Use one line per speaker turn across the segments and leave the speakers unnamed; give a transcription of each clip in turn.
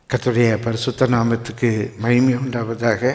கர்த்தருடைய பரிசுத்த நாமத்துக்கு மகிமை உண்டாவதாக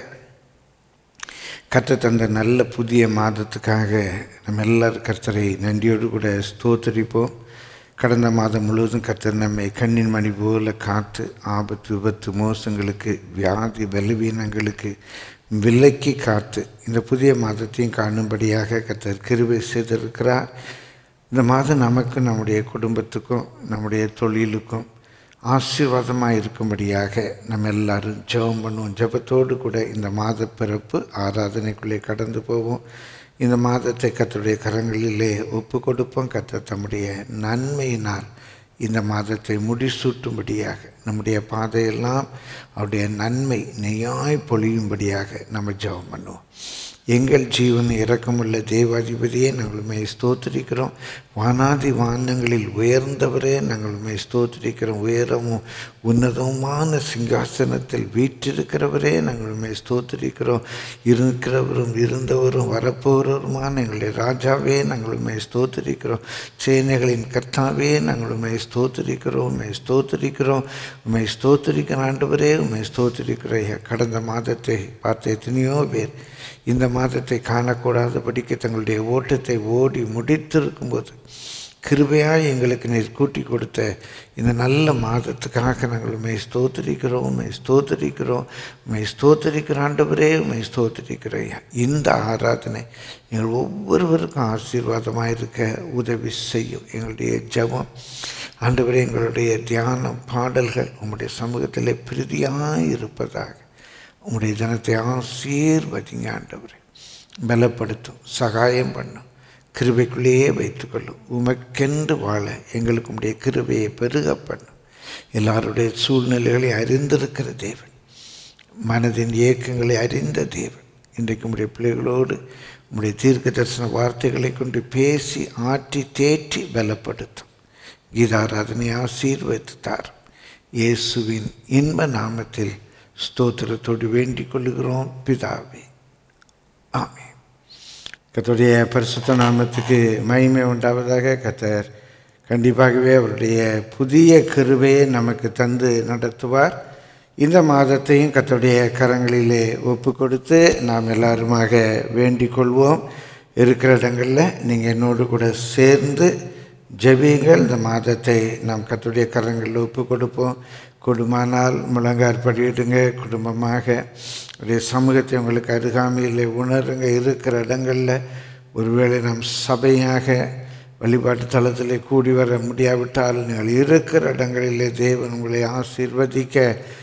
கர்த்தர் தந்த நல்ல புதிய மாதத்துக்காக நம்ம எல்லாரும் கர்த்தரை நன்றியோடு கூட ஸ்தோத்தரிப்போம் கடந்த மாதம் முழுவதும் கர்த்தர் நம்மை கண்ணின் மணி போல காத்து ஆபத்து விபத்து மோசங்களுக்கு வியாதி பலவீனங்களுக்கு விலக்கி காத்து இந்த புதிய மாதத்தையும் காணும்படியாக கர்த்தர் கிருபை செய்திருக்கிறார் இந்த மாதம் நமக்கு நம்முடைய குடும்பத்துக்கும் நம்முடைய தொழிலுக்கும் ஆசீர்வாதமாக இருக்கும்படியாக நம்ம எல்லாரும் ஜெபம் பண்ணுவோம் ஜெபத்தோடு கூட இந்த மாத பிறப்பு ஆராதனைக்குள்ளே கடந்து போவோம் இந்த மாதத்தை கத்தருடைய கரங்களிலே ஒப்பு கொடுப்போம் கத்த தம்முடைய நன்மையினால் இந்த மாதத்தை முடிசூட்டும்படியாக நம்முடைய பாதையெல்லாம் அவருடைய நன்மை நெய்யாய் பொழியும்படியாக நம்ம ஜெபம் பண்ணுவோம் எங்கள் ஜீவன் இரக்கமுள்ள தேவாதிபதியே நாங்கள் உண்மை ஸ்தோத்திரிக்கிறோம் வானாதி வானங்களில் உயர்ந்தவரே நாங்கள் உண்மை ஸ்தோத்திரிக்கிறோம் உயரமும் உன்னதமான சிங்காசனத்தில் வீற்றிருக்கிறவரே நாங்கள் உண்மை ஸ்தோத்திரிக்கிறோம் இருக்கிறவரும் இருந்தவரும் வரப்போகிறவருமான எங்களுடைய ராஜாவே நாங்கள் உண்மை ஸ்தோத்திரிக்கிறோம் சேனைகளின் கர்த்தாவே நாங்கள் உண்மை ஸ்தோத்திரிக்கிறோம் உண்மை ஸ்தோத்திரிக்கிறோம் உண்மை ஸ்தோத்திரிக்கிற ஆண்டவரே உண்மை ஸ்தோத்திரிக்கிறோம் கடந்த மாதத்தை பார்த்த எத்தனையோ பேர் இந்த மாதத்தை காணக்கூடாதபடிக்கு தங்களுடைய ஓட்டத்தை ஓடி முடித்திருக்கும்போது கிருபையாக எங்களுக்கு நீர் கூட்டி கொடுத்த இந்த நல்ல மாதத்துக்காக நாங்கள் உண்மை ஸ்தோத்திரிக்கிறோம் உண்மை ஸ்தோத்திரிக்கிறோம் உண்மை ஸ்தோத்திரிக்கிற ஆண்டவரே உண்மை ஸ்தோத்திரிக்கிறோம் இந்த ஆராதனை எங்கள் ஒவ்வொருவருக்கும் ஆசீர்வாதமாக இருக்க உதவி செய்யும் எங்களுடைய ஜபம் ஆண்டவரே எங்களுடைய தியானம் பாடல்கள் உங்களுடைய சமூகத்தில் பிரதியாக இருப்பதாக உங்களுடைய ஜனத்தை ஆசீர்வதிங்க ஆண்டவரே பலப்படுத்தும் சகாயம் பண்ணும் கிருபைக்குள்ளேயே வைத்துக்கொள்ளும் உமக்கென்று வாழ எங்களுக்கு உடைய கிருபையை பெருக பண்ணும் எல்லாருடைய சூழ்நிலைகளை அறிந்திருக்கிற தேவன் மனதின் இயக்கங்களை அறிந்த தேவன் இன்றைக்கு உடைய பிள்ளைகளோடு உடைய தீர்க்க தரிசன வார்த்தைகளை கொண்டு பேசி ஆற்றி தேற்றி பலப்படுத்தும் கீதாராதனை ஆசீர்வதித்து தாரும் இயேசுவின் இன்ப நாமத்தில் ஸ்தோத்திரத்தோடு வேண்டிக் கொள்ளுகிறோம் பிதாவே ஆமே கத்தருடைய பரிசுத்த நாமத்துக்கு மகிமை உண்டாவதாக கத்தர் கண்டிப்பாகவே அவருடைய புதிய கிருபையை நமக்கு தந்து நடத்துவார் இந்த மாதத்தையும் கத்தருடைய கரங்களிலே ஒப்பு கொடுத்து நாம் எல்லாருமாக வேண்டிக் கொள்வோம் இருக்கிற இடங்களில் நீங்கள் என்னோடு கூட சேர்ந்து ஜெபியுங்கள் இந்த மாதத்தை நாம் கத்துடைய கரங்களில் ஒப்பு கொடுப்போம் குடும்பமானால் முழங்கார் படியிடுங்க குடும்பமாக உடைய சமூகத்தை உங்களுக்கு அருகாமையில் உணருங்க இருக்கிற இடங்களில் ஒருவேளை நாம் சபையாக வழிபாட்டு தளத்தில் கூடி வர முடியாவிட்டால் நீங்கள் இருக்கிற இடங்களிலே தேவன் உங்களை ஆசீர்வதிக்க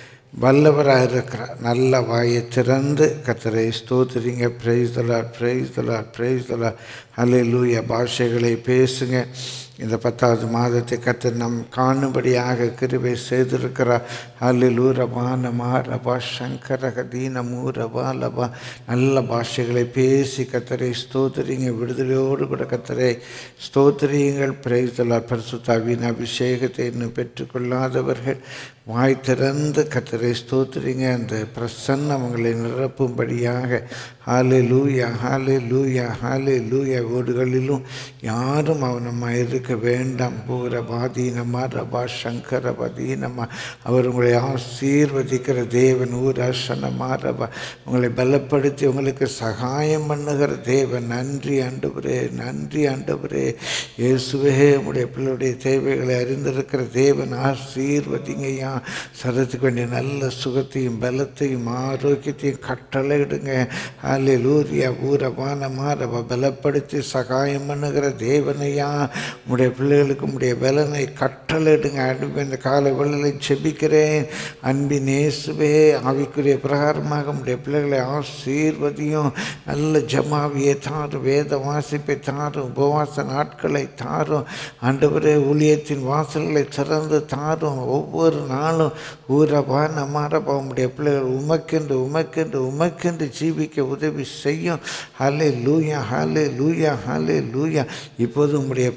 வல்லவராக இருக்கிறார் நல்ல வாயை திறந்து கத்தரை ஸ்தோத்திரிங்க praise the lord praise the lord praise the lord hallelujah பாஷைகளை பேசுங்க இந்த பத்தாவது மாதத்தை கத்து நம் காணும்படியாக கிருபை செய்திருக்கிறார் அல்லு ரபா நமா ரபா சங்கரக தீனமூ ரபா லபா நல்ல பாஷைகளை பேசி கத்தரை ஸ்தோத்திரிங்க விடுதலையோடு கூட கத்தரை ஸ்தோத்திரியுங்கள் பிரைத்தலார் பரிசுத்தாவின் அபிஷேகத்தை இன்னும் பெற்றுக்கொள்ளாதவர்கள் வாய் திறந்து கத்தரை ஸ்தோத்திரிங்க அந்த பிரசன்னம் உங்களை நிரப்பும்படியாக ஹாலே லூயா ஹாலே லூயா ஹாலே லூயா வீடுகளிலும் யாரும் அவனம்மா இருக்க வேண்டாம் பூர பாதீனமா ரபா சங்கர பதீனமா அவர் உங்களை ஆசீர்வதிக்கிற தேவன் ஊராசனமா ரபா உங்களை பலப்படுத்தி உங்களுக்கு சகாயம் பண்ணுகிற தேவன் நன்றி ஆண்டவரே நன்றி ஆண்டவரே இயேசுவே உங்களுடைய பிள்ளையுடைய தேவைகளை அறிந்திருக்கிற தேவன் ஆசீர்வதிங்கய்யா சரத்துக்கு வேண்டிய நல்ல சுகத்தையும் பலத்தையும் ஆரோக்கியத்தையும் கட்டளையிடுங்க அல்ல லூரியா ஊரபான மாறவ பலப்படுத்தி சகாயம் பண்ணுகிற தேவனையா உடைய பிள்ளைகளுக்கு உடைய பலனை கட்டளையிடுங்க அன்பு இந்த காலை வெள்ளலை செபிக்கிறேன் அன்பின் இயேசுவே ஆவிக்குரிய பிரகாரமாக உடைய பிள்ளைகளை ஆசீர்வதியும் நல்ல ஜமாவியை தாரும் வேத வாசிப்பை தாரும் உபவாச நாட்களை தாரும் ஆண்டவரே ஊழியத்தின் வாசல்களை திறந்து தாரும் ஒவ்வொரு நாளும் ஊரபா நம்மாரபா உடைய பிள்ளைகள் உமக்கென்று உமக்கென்று உமக்கென்று ஜீவிக்க உதவி செய்யும் ஹலே லூயா ஹலே லூயா ஹலே லூயா இப்போது உம்முடைய பிள்ளைகள்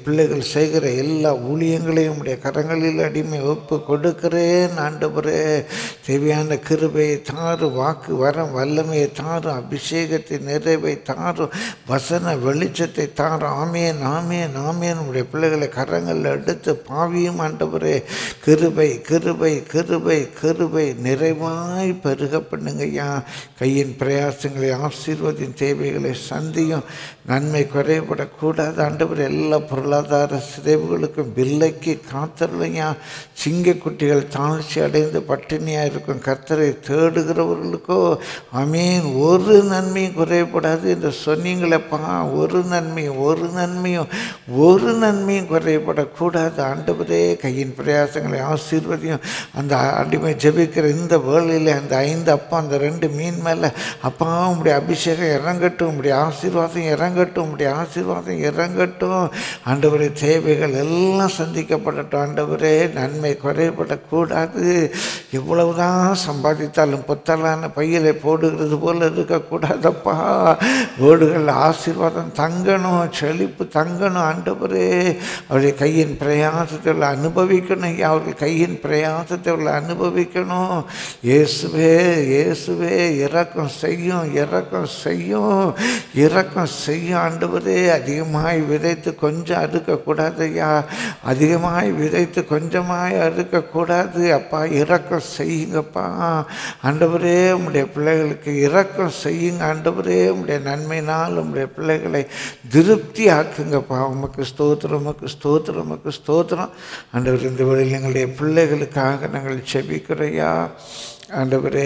செய்கிற எல்லா ஊழியங்களையும் உடைய கரங்களில் அடிமை ஒப்பு கொடுக்கிறேன் ஆண்டவரே தேவையான கிருபையை தாரும் வாக்கு வரம் வல்லமையை தாரும் அபிஷேகத்தை நிறைவை தாரும் வசன வெளிச்சத்தை தாரும் ஆமேன் ஆமேன் ஆமேன் உடைய பிள்ளைகளை கரங்களில் எடுத்து பாவியும் ஆண்டவரே கிருபை கிருபை கிருபை கிருபை நிறைவாய் பெருக பண்ணுங்கய்யா கையின் பிரயாசங்களை ஆசீர்வதின் தேவைகளை சந்தியும் நன்மை குறைபடக்கூடாது ஆண்டவர் எல்லா பொருளாதார சிதைவுகளுக்கும் வில்லைக்கு காத்தரலையா சிங்கக்குட்டிகள் தாழ்ச்சி அடைந்து பட்டினியாக இருக்கும் கர்த்தரை தேடுகிறவர்களுக்கோ அமீன் ஒரு நன்மையும் குறையப்படாது என்று சொன்னீங்களப்பா ஒரு நன்மையும் ஒரு நன்மையும் ஒரு நன்மையும் குறையப்படக்கூடாது ஆண்டவரே கையின் பிரயாசங்களை ஆசீர்வதியும் அந்த அடிமை ஜெபிக்கிற இந்த வேளையில் அந்த ஐந்து அப்பா அந்த ரெண்டு மீன் மேலே அப்பா உங்களுடைய அபிஷேகம் இறங்கட்டும் உங்களுடைய ஆசீர்வாதம் இறங்கட்டும் உங்களுடைய ஆசீர்வாதம் இறங்கட்டும் ஆண்டவரே தேவைகள் எல்லாம் சந்திக்கப்படட்டும் ஆண்டவரே நன்மை குறைபடக்கூடாது எவ்வளவுதான் சம்பாதித்தாலும் பொத்தலான பையில போடுகிறது போல இருக்கக்கூடாதப்பா வீடுகள் ஆசீர்வாதம் தங்கணும் செழிப்பு தங்கணும் ஆண்டவரே அவருடைய கையின் பிரயாசத்தை அனுபவிக்கணும் ஐயா அவர்கள் கையின் பிரயாசத்தை அவர்கள் அனுபவிக்கணும் இயேசுவே இயேசுவே இறக்கம் செய்யும் இறக்கம் செய்யும் இறக்கம் செய்யும் ஆண்டவரே அதிகமாய் விதைத்து கொஞ்சம் அறுக்கக்கூடாது ஐயா அதிகமாய் விதைத்து கொஞ்சமாய் அறுக்கக்கூடாது அப்பா இறக்கம் செய்யுங்கப்பா ஆண்டவரே உம்முடைய பிள்ளைகளுக்கு இறக்கம் செய்யுங்க ஆண்டவரே உம்முடைய நன்மையினால் உம்முடைய பிள்ளைகளை திருப்தி ஆக்குங்கப்பா உமக்கு ஸ்தோத்திரம் உமக்கு ஸ்தோத்திரம் உமக்கு ஸ்தோத்திரம் ஆண்டவர் இந்த வேளையில் எங்களுடைய பிள்ளைகளுக்காக நாங்கள் செபிக்கிறையா ஆண்டவரே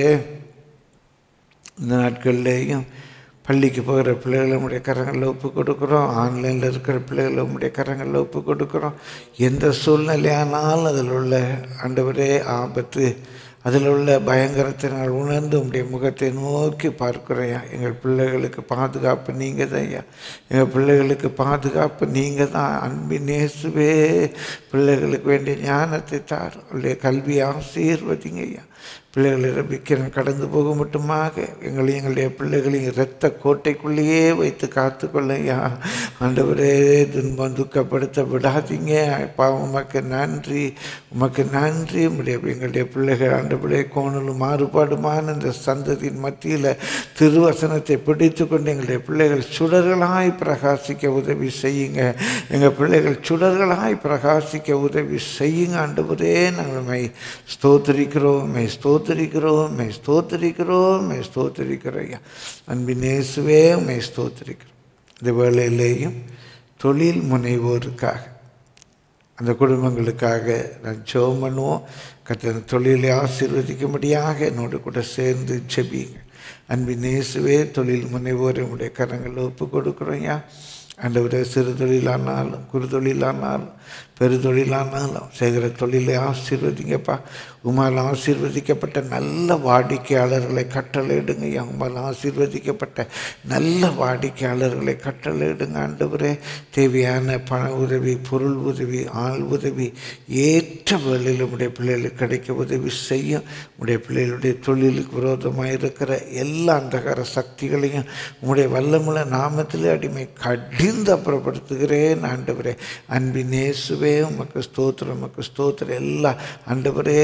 இந்த நாட்கள்லேயும் பள்ளிக்கு போகிற பிள்ளைகளை உடைய கரங்களில் ஒப்பு கொடுக்குறோம் ஆன்லைனில் இருக்கிற பிள்ளைகளை உடைய கரங்களில் ஒப்பு கொடுக்குறோம் எந்த சூழ்நிலையானாலும் அதில் உள்ள ஆண்டவரே ஆபத்து அதில் உள்ள பயங்கரத்தை நாங்கள் உணர்ந்து உடைய முகத்தை நோக்கி பார்க்குறையா எங்கள் பிள்ளைகளுக்கு பாதுகாப்பு நீங்கள் தான் ஐயா எங்கள் பிள்ளைகளுக்கு பாதுகாப்பு நீங்கள் தான் அன்பின் இயேசுவே பிள்ளைகளுக்கு வேண்டிய ஞானத்தை தார் அவருடைய கல்வி ஆசீர்வதிங்க ஐயா பிள்ளைகளை ரபிக்கிறேன் கடந்து போக மட்டுமாக எங்களை எங்களுடைய பிள்ளைகளையும் இரத்த கோட்டைக்குள்ளேயே வைத்து காத்துக்கொள்ளையா ஆண்டவரே துன்பம் துக்கப்படுத்த விடாதீங்க அப்பா உமக்கு நன்றி உமக்கு நன்றி உடைய எங்களுடைய பிள்ளைகள் ஆண்டவரே கோணலும் மாறுபாடுமான இந்த சந்ததியின் மத்தியில் திருவசனத்தை பிடித்து கொண்டு எங்களுடைய பிள்ளைகள் சுடர்களாய் பிரகாசிக்க உதவி செய்யுங்க எங்கள் பிள்ளைகள் சுடர்களாய் பிரகாசிக்க உதவி செய்யுங்க ஆண்டவரே நாங்கள் மை ஸ்தோத்தரிக்கிறோம் மை ஸ்தோத்தரிக்கிறோம் மை ஸ்தோத்தரிக்கிறோம் மை ஸ்தோத்தரிக்கிறோம் ஐயா அன்பின் இயேசுவே மை ஸ்தோத்தரிக்கிறோம் இந்த வேளையிலேயும் தொழில் முனைவோருக்காக அந்த குடும்பங்களுக்காக நான் ஜெபம் பண்ணுவோம் கத்த தொழிலை ஆசீர்வதிக்கும்படியாக என்னோடு கூட சேர்ந்து செபிங்க அன்பின் இயேசுவே தொழில் முனைவோர் உடைய கரங்களை ஒப்பு கொடுக்குறோம்யா ஆண்டவரே சிறு தொழிலானாலும் குறு தொழிலானாலும் பெரு தொழிலானாலும் செய்கிற தொழிலை ஆசீர்வதிங்கப்பா உமால் ஆசீர்வதிக்கப்பட்ட நல்ல வாடிக்கையாளர்களை கட்டளையிடுங்க உமால் ஆசீர்வதிக்கப்பட்ட நல்ல வாடிக்கையாளர்களை கட்டளையிடுங்க ஆண்டவரே தேவையான பண உதவி பொருள் உதவி ஆள் உதவி ஏற்ற வேளையில் உடைய பிள்ளைகளுக்கு கிடைக்க உதவி செய்யும் உடைய பிள்ளைகளுடைய தொழிலுக்கு விரோதமாக இருக்கிற எல்லா அந்தகார சக்திகளையும் உங்களுடைய வல்லமுள்ள நாமத்திலே அடிமை கடிந்து அப்புறப்படுத்துகிறேன் ஆண்டவரே அன்பின் இயேசுவே உமக்கு ஸ்தோத்திரம் உமக்கு ஸ்தோத்திரம் எல்லா ஆண்டவரே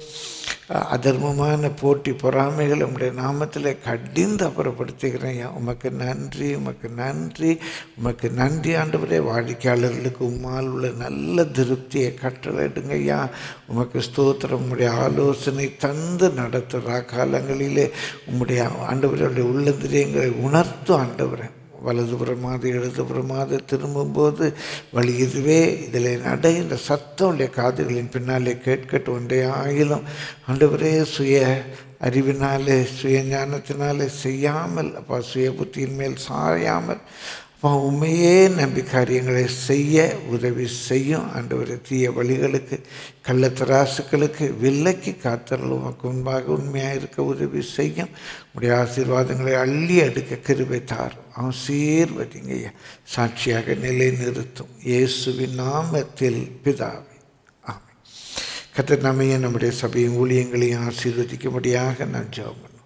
அதர்மமான போட்டி பொறாமைகள் உம்முடைய நாமத்தில் கடிந்து அப்புறப்படுத்துகிறேன் உமக்கு நன்றி உமக்கு நன்றி உமக்கு நன்றி ஆண்டவரே வாடிக்கையாளர்களுக்கு உம்மால் உள்ள நல்ல திருப்தியை கட்டளையிடுங்க ஐயா உமக்கு ஸ்தோத்திரம் உம்முடைய ஆலோசனை தந்து நடத்துகிறா காலங்களிலே உம்முடைய ஆண்டவருடைய உள்ளந்திரியங்களை உணர்த்தும் ஆண்டவரே வலதுபுறமாது இடதுபுறமாது திரும்பும்போது வழி இதுவே இதில் நட இந்த சத்தம் உடைய காதுகளின் பின்னாலே கேட்கட்டும் ஒன்றே ஆகிலும் ஆண்டவரே சுய அறிவினாலே சுய ஞானத்தினாலே செய்யாமல் அப்பா சுய புத்தியின் மேல் சாயாமல் அப்பா உண்மையே நம்பி காரியங்களை செய்ய உதவி செய்யும் ஆண்டவர் தீய வழிகளுக்கு கள்ளத்தராசுக்களுக்கு வில்லக்கி காத்தரல் உமக்கு முன்பாக உண்மையாக இருக்க உதவி செய்யும் உடைய ஆசீர்வாதங்களை அள்ளி அடுக்க கிருபை தார் ஆசீர்வதிங்க சாட்சியாக நிலை நிறுத்தும் இயேசுவின் நாமத்தில் பிதாவே ஆமாம் கத்த நம்மையும் நம்முடைய சபையும் ஊழியங்களையும் ஆசீர்வதிக்கும்படியாக நான் ஜெபம் பண்ணும்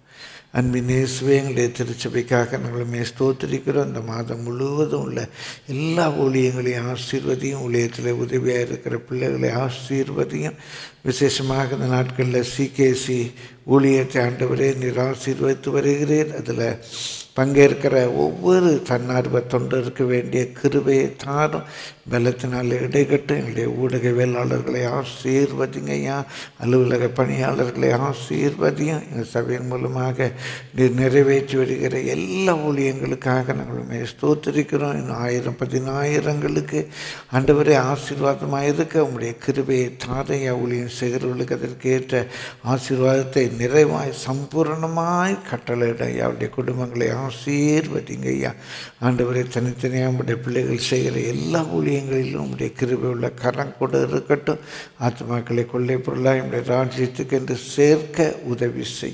அன்பின் இயேசுவே எங்களுடைய திருச்சபைக்காக நாங்களுமே ஸ்தோத்திரிக்கிறோம் இந்த மாதம் முழுவதும் உள்ள எல்லா ஊழியங்களையும் ஆசீர்வதியும் ஊழியத்தில் உதவியாக இருக்கிற பிள்ளைகளை ஆசீர்வதியும் விசேஷமாக இந்த நாட்களில் சிகேசி ஊழியத்தை ஆண்டவரே நீர் ஆசீர்வதித்து வருகிறேன் அதில் பங்கேற்கிற ஒவ்வொரு தன்னார்வ தொண்டருக்கு வேண்டிய கிருபையை தாரும் பலத்தினால் இடைகட்டும் எங்களுடைய ஊடகவியலாளர்களை ஆசீர்வதிங்க ஐயா அலுவலக பணியாளர்களை ஆசீர்வதியும் எங்கள் சபையின் மூலமாக நீர் நிறைவேற்றி வருகிற எல்லா ஊழியங்களுக்காக நாங்கள் ஸ்தோத்திரிக்கிறோம் இன்னும் ஆயிரம் பதினாயிரங்களுக்கு ஆண்டவரே ஆசீர்வாதமாக இருக்க உங்களுடைய கிருபையை தாரையா ஊழியம் செய்கிறவர்களுக்கு அதற்கேற்ற ஆசீர்வாதத்தை நிறைவாய் சம்பூரணமாய் கட்டளையிட ஐயா அவருடைய குடும்பங்களை ஆசீர்வதிங்க ஐயா ஆண்டவரை தனித்தனியாக நம்முடைய பிள்ளைகள் செய்கிற எல்லா ஊழியங்களிலும் உடைய கிருபை உள்ள கரம் கூட இருக்கட்டும் ஆத்மாக்களை கொள்ளை பொருளாக நம்முடைய ராஜ்யத்துக்கு என்று சேர்க்க உதவி செய்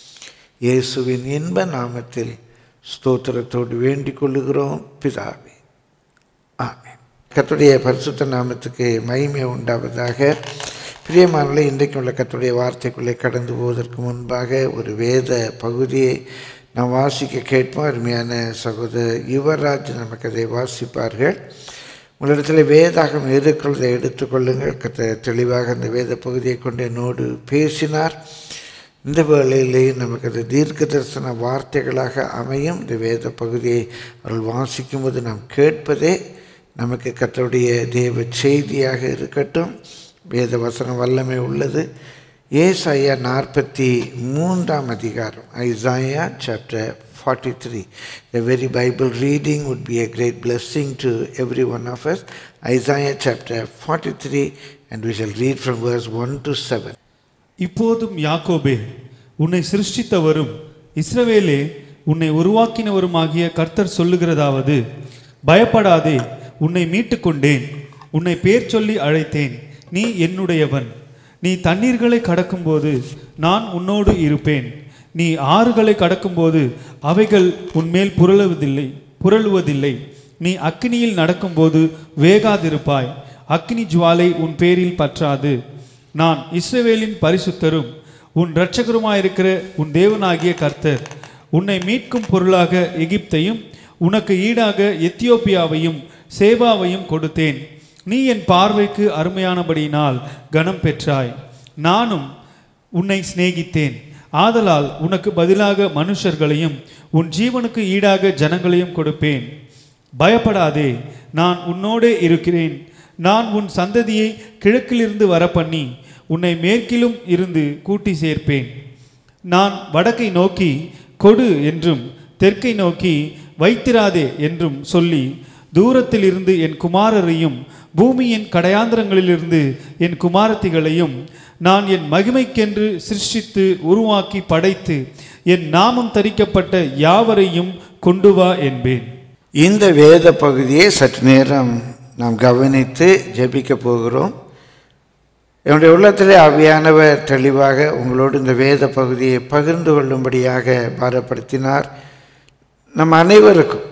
இயேசுவின் இன்ப நாமத்தில் ஸ்தோத்திரத்தோடு வேண்டிக் கொள்ளுகிறோம் பிதாவே ஆமென் கர்த்தருடைய பரிசுத்த நாமத்துக்கு மகிமை உண்டாவதாக பிரியமானவர்களே இன்றைக்கு உள்ள கர்த்தருடைய வார்த்தைக்குள்ளே கடந்து போவதற்கு முன்பாக ஒரு வேத பகுதியை நாம் வாசிக்க கேட்போம் அருமையான சகோதரர் யுவராஜ் நமக்கு அதை வாசிப்பார்கள் உங்களிடத்தில் வேதாகம் இருக்கிறதை எடுத்துக்கொள்ளுங்கள் கத்த தெளிவாக அந்த வேத பகுதியை கொண்டு என்னோடு பேசினார் இந்த வேளையிலேயும் நமக்கு அது தீர்க்க தரிசன வார்த்தைகளாக அமையும் இந்த வேத பகுதியை அவர்கள் வாசிக்கும்போது நாம் கேட்பதே நமக்கு கத்தருடைய தேவ செய்தியாக இருக்கட்டும் வேத வசனம் வல்லமை உள்ளது ஏசாயா நாற்பத்தி மூன்றாம் அதிகாரம் Isaiah chapter forty three the very Bible reading would be a great blessing to every one of us Isaiah chapter forty three and we shall read from verse 1 to 7
இப்போதும் யாக்கோபே உன்னை சிருஷ்டித்தவரும் இஸ்ரவேலே உன்னை உருவாக்கினவருமாகிய கர்த்தர் சொல்லுகிறதாவது பயப்படாதே உன்னை மீட்டுக்கொண்டேன் உன்னை பேர் சொல்லி அழைத்தேன் நீ என்னுடையவன் நீ தண்ணீர்களை கடக்கும்போது நான் உன்னோடு இருப்பேன் நீ ஆறுகளை கடக்கும்போது அவைகள் உன்மேல் புரளுவதில்லை புரளுவதில்லை நீ அக்கினியில் நடக்கும்போது வேகாதிருப்பாய் அக்கினி ஜுவாலை உன் பேரில் பற்றாது நான் இஸ்ரவேலின் பரிசுத்தரும் உன் இரட்சகருமாயிருக்கிற உன் தேவனாகிய கர்த்தர் உன்னை மீட்கும் பொருளாக எகிப்தையும் உனக்கு ஈடாக எத்தியோப்பியாவையும் சேபாவையும் கொடுத்தேன் நீ என் பார்வைக்கு அருமையானபடியினால் கனம் பெற்றாய் நானும் உன்னை சிநேகித்தேன் ஆதலால் உனக்கு பதிலாக மனுஷர்களையும் உன் ஜீவனுக்கு ஈடாக ஜனங்களையும் கொடுப்பேன் பயப்படாதே நான் உன்னோடே இருக்கிறேன் நான் உன் சந்ததியை கிழக்கிலிருந்து வரப்பண்ணி உன்னை மேற்கிலும் இருந்து கூட்டி சேர்ப்பேன் நான் வடக்கை நோக்கி கொடு என்றும் தெற்கை நோக்கி வைத்திராதே என்றும் சொல்லி தூரத்தில் இருந்து என் குமாரரையும் பூமியின் கடையாந்திரங்களிலிருந்து என் குமாரத்திகளையும் நான் என் மகிமைக்கென்று சிருஷ்டித்து உருவாக்கி படைத்து என் நாமம் தரிக்கப்பட்ட யாவரையும் கொண்டு வா என்பேன்
இந்த வேத பகுதியை சற்று நேரம் நாம் கவனித்து ஜெபிக்க போகிறோம் என்னுடைய உள்ளத்திலே ஆவியானவர் தெளிவாக உங்களோடு இந்த வேத பகுதியை பகிர்ந்து கொள்ளும்படியாக பாரப்படுத்தினார் நம் அனைவருக்கும்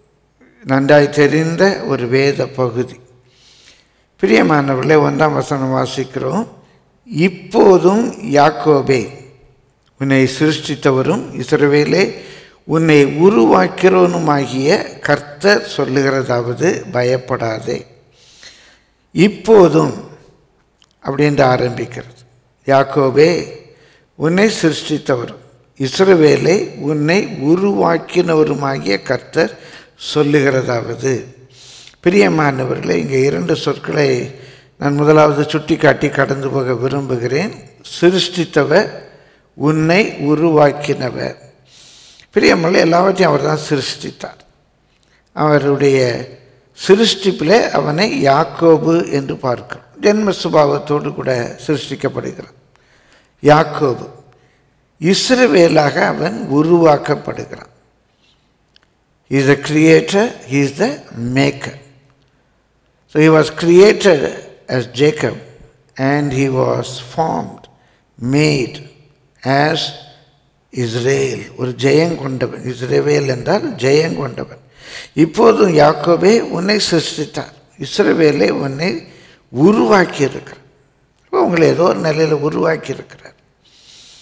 நன்றாய் தெரிந்த ஒரு வேத பகுதி பிரியமானவர்களே ஒன்றாம் வசனம் வாசிக்கிறோம் இப்போதும் யாக்கோபே உன்னை சிருஷ்டித்தவரும் இஸ்ரவேலே உன்னை உருவாக்கிறவனுமாகிய கர்த்தர் சொல்லுகிறதாவது பயப்படாதே இப்போதும் அப்படின்னு ஆரம்பிக்கிறது யாக்கோபே உன்னை சிருஷ்டித்தவரும் இஸ்ரவேலை உன்னை உருவாக்கினவருமாகிய கர்த்தர் சொல்லுகிறதாவது பிரியமானவர்களே இங்கே இரண்டு சொற்களை நான் முதலாவது சுட்டி காட்டி கடந்து போக விரும்புகிறேன் சிருஷ்டித்தவர் உன்னை உருவாக்கினவர் பிரியமல்ல எல்லாவற்றையும் அவர் தான் சிருஷ்டித்தார் அவருடைய சிருஷ்டிப்பில் அவனை யாக்கோபு என்று பார்க்கிறோம் ஜென்ம சுபாவத்தோடு கூட சிருஷ்டிக்கப்படுகிறான் யாக்கோபு இஸ்ரவேலாக அவன் உருவாக்கப்படுகிறான் is the creator is the maker so he was created as Jacob and he was formed, made as Israel ஒரு ஜெயங்கொண்டவன் இஸ்ரேவேல் என்றால் ஜெயங்கொண்டவன் இப்போதும் யாக்கோபே உன்னை சிருஷ்டித்தார் இஸ்ரவேலை உன்னை உருவாக்கி இருக்கிறார் உங்களை ஏதோ ஒரு நிலையில் உருவாக்கி இருக்கிறார்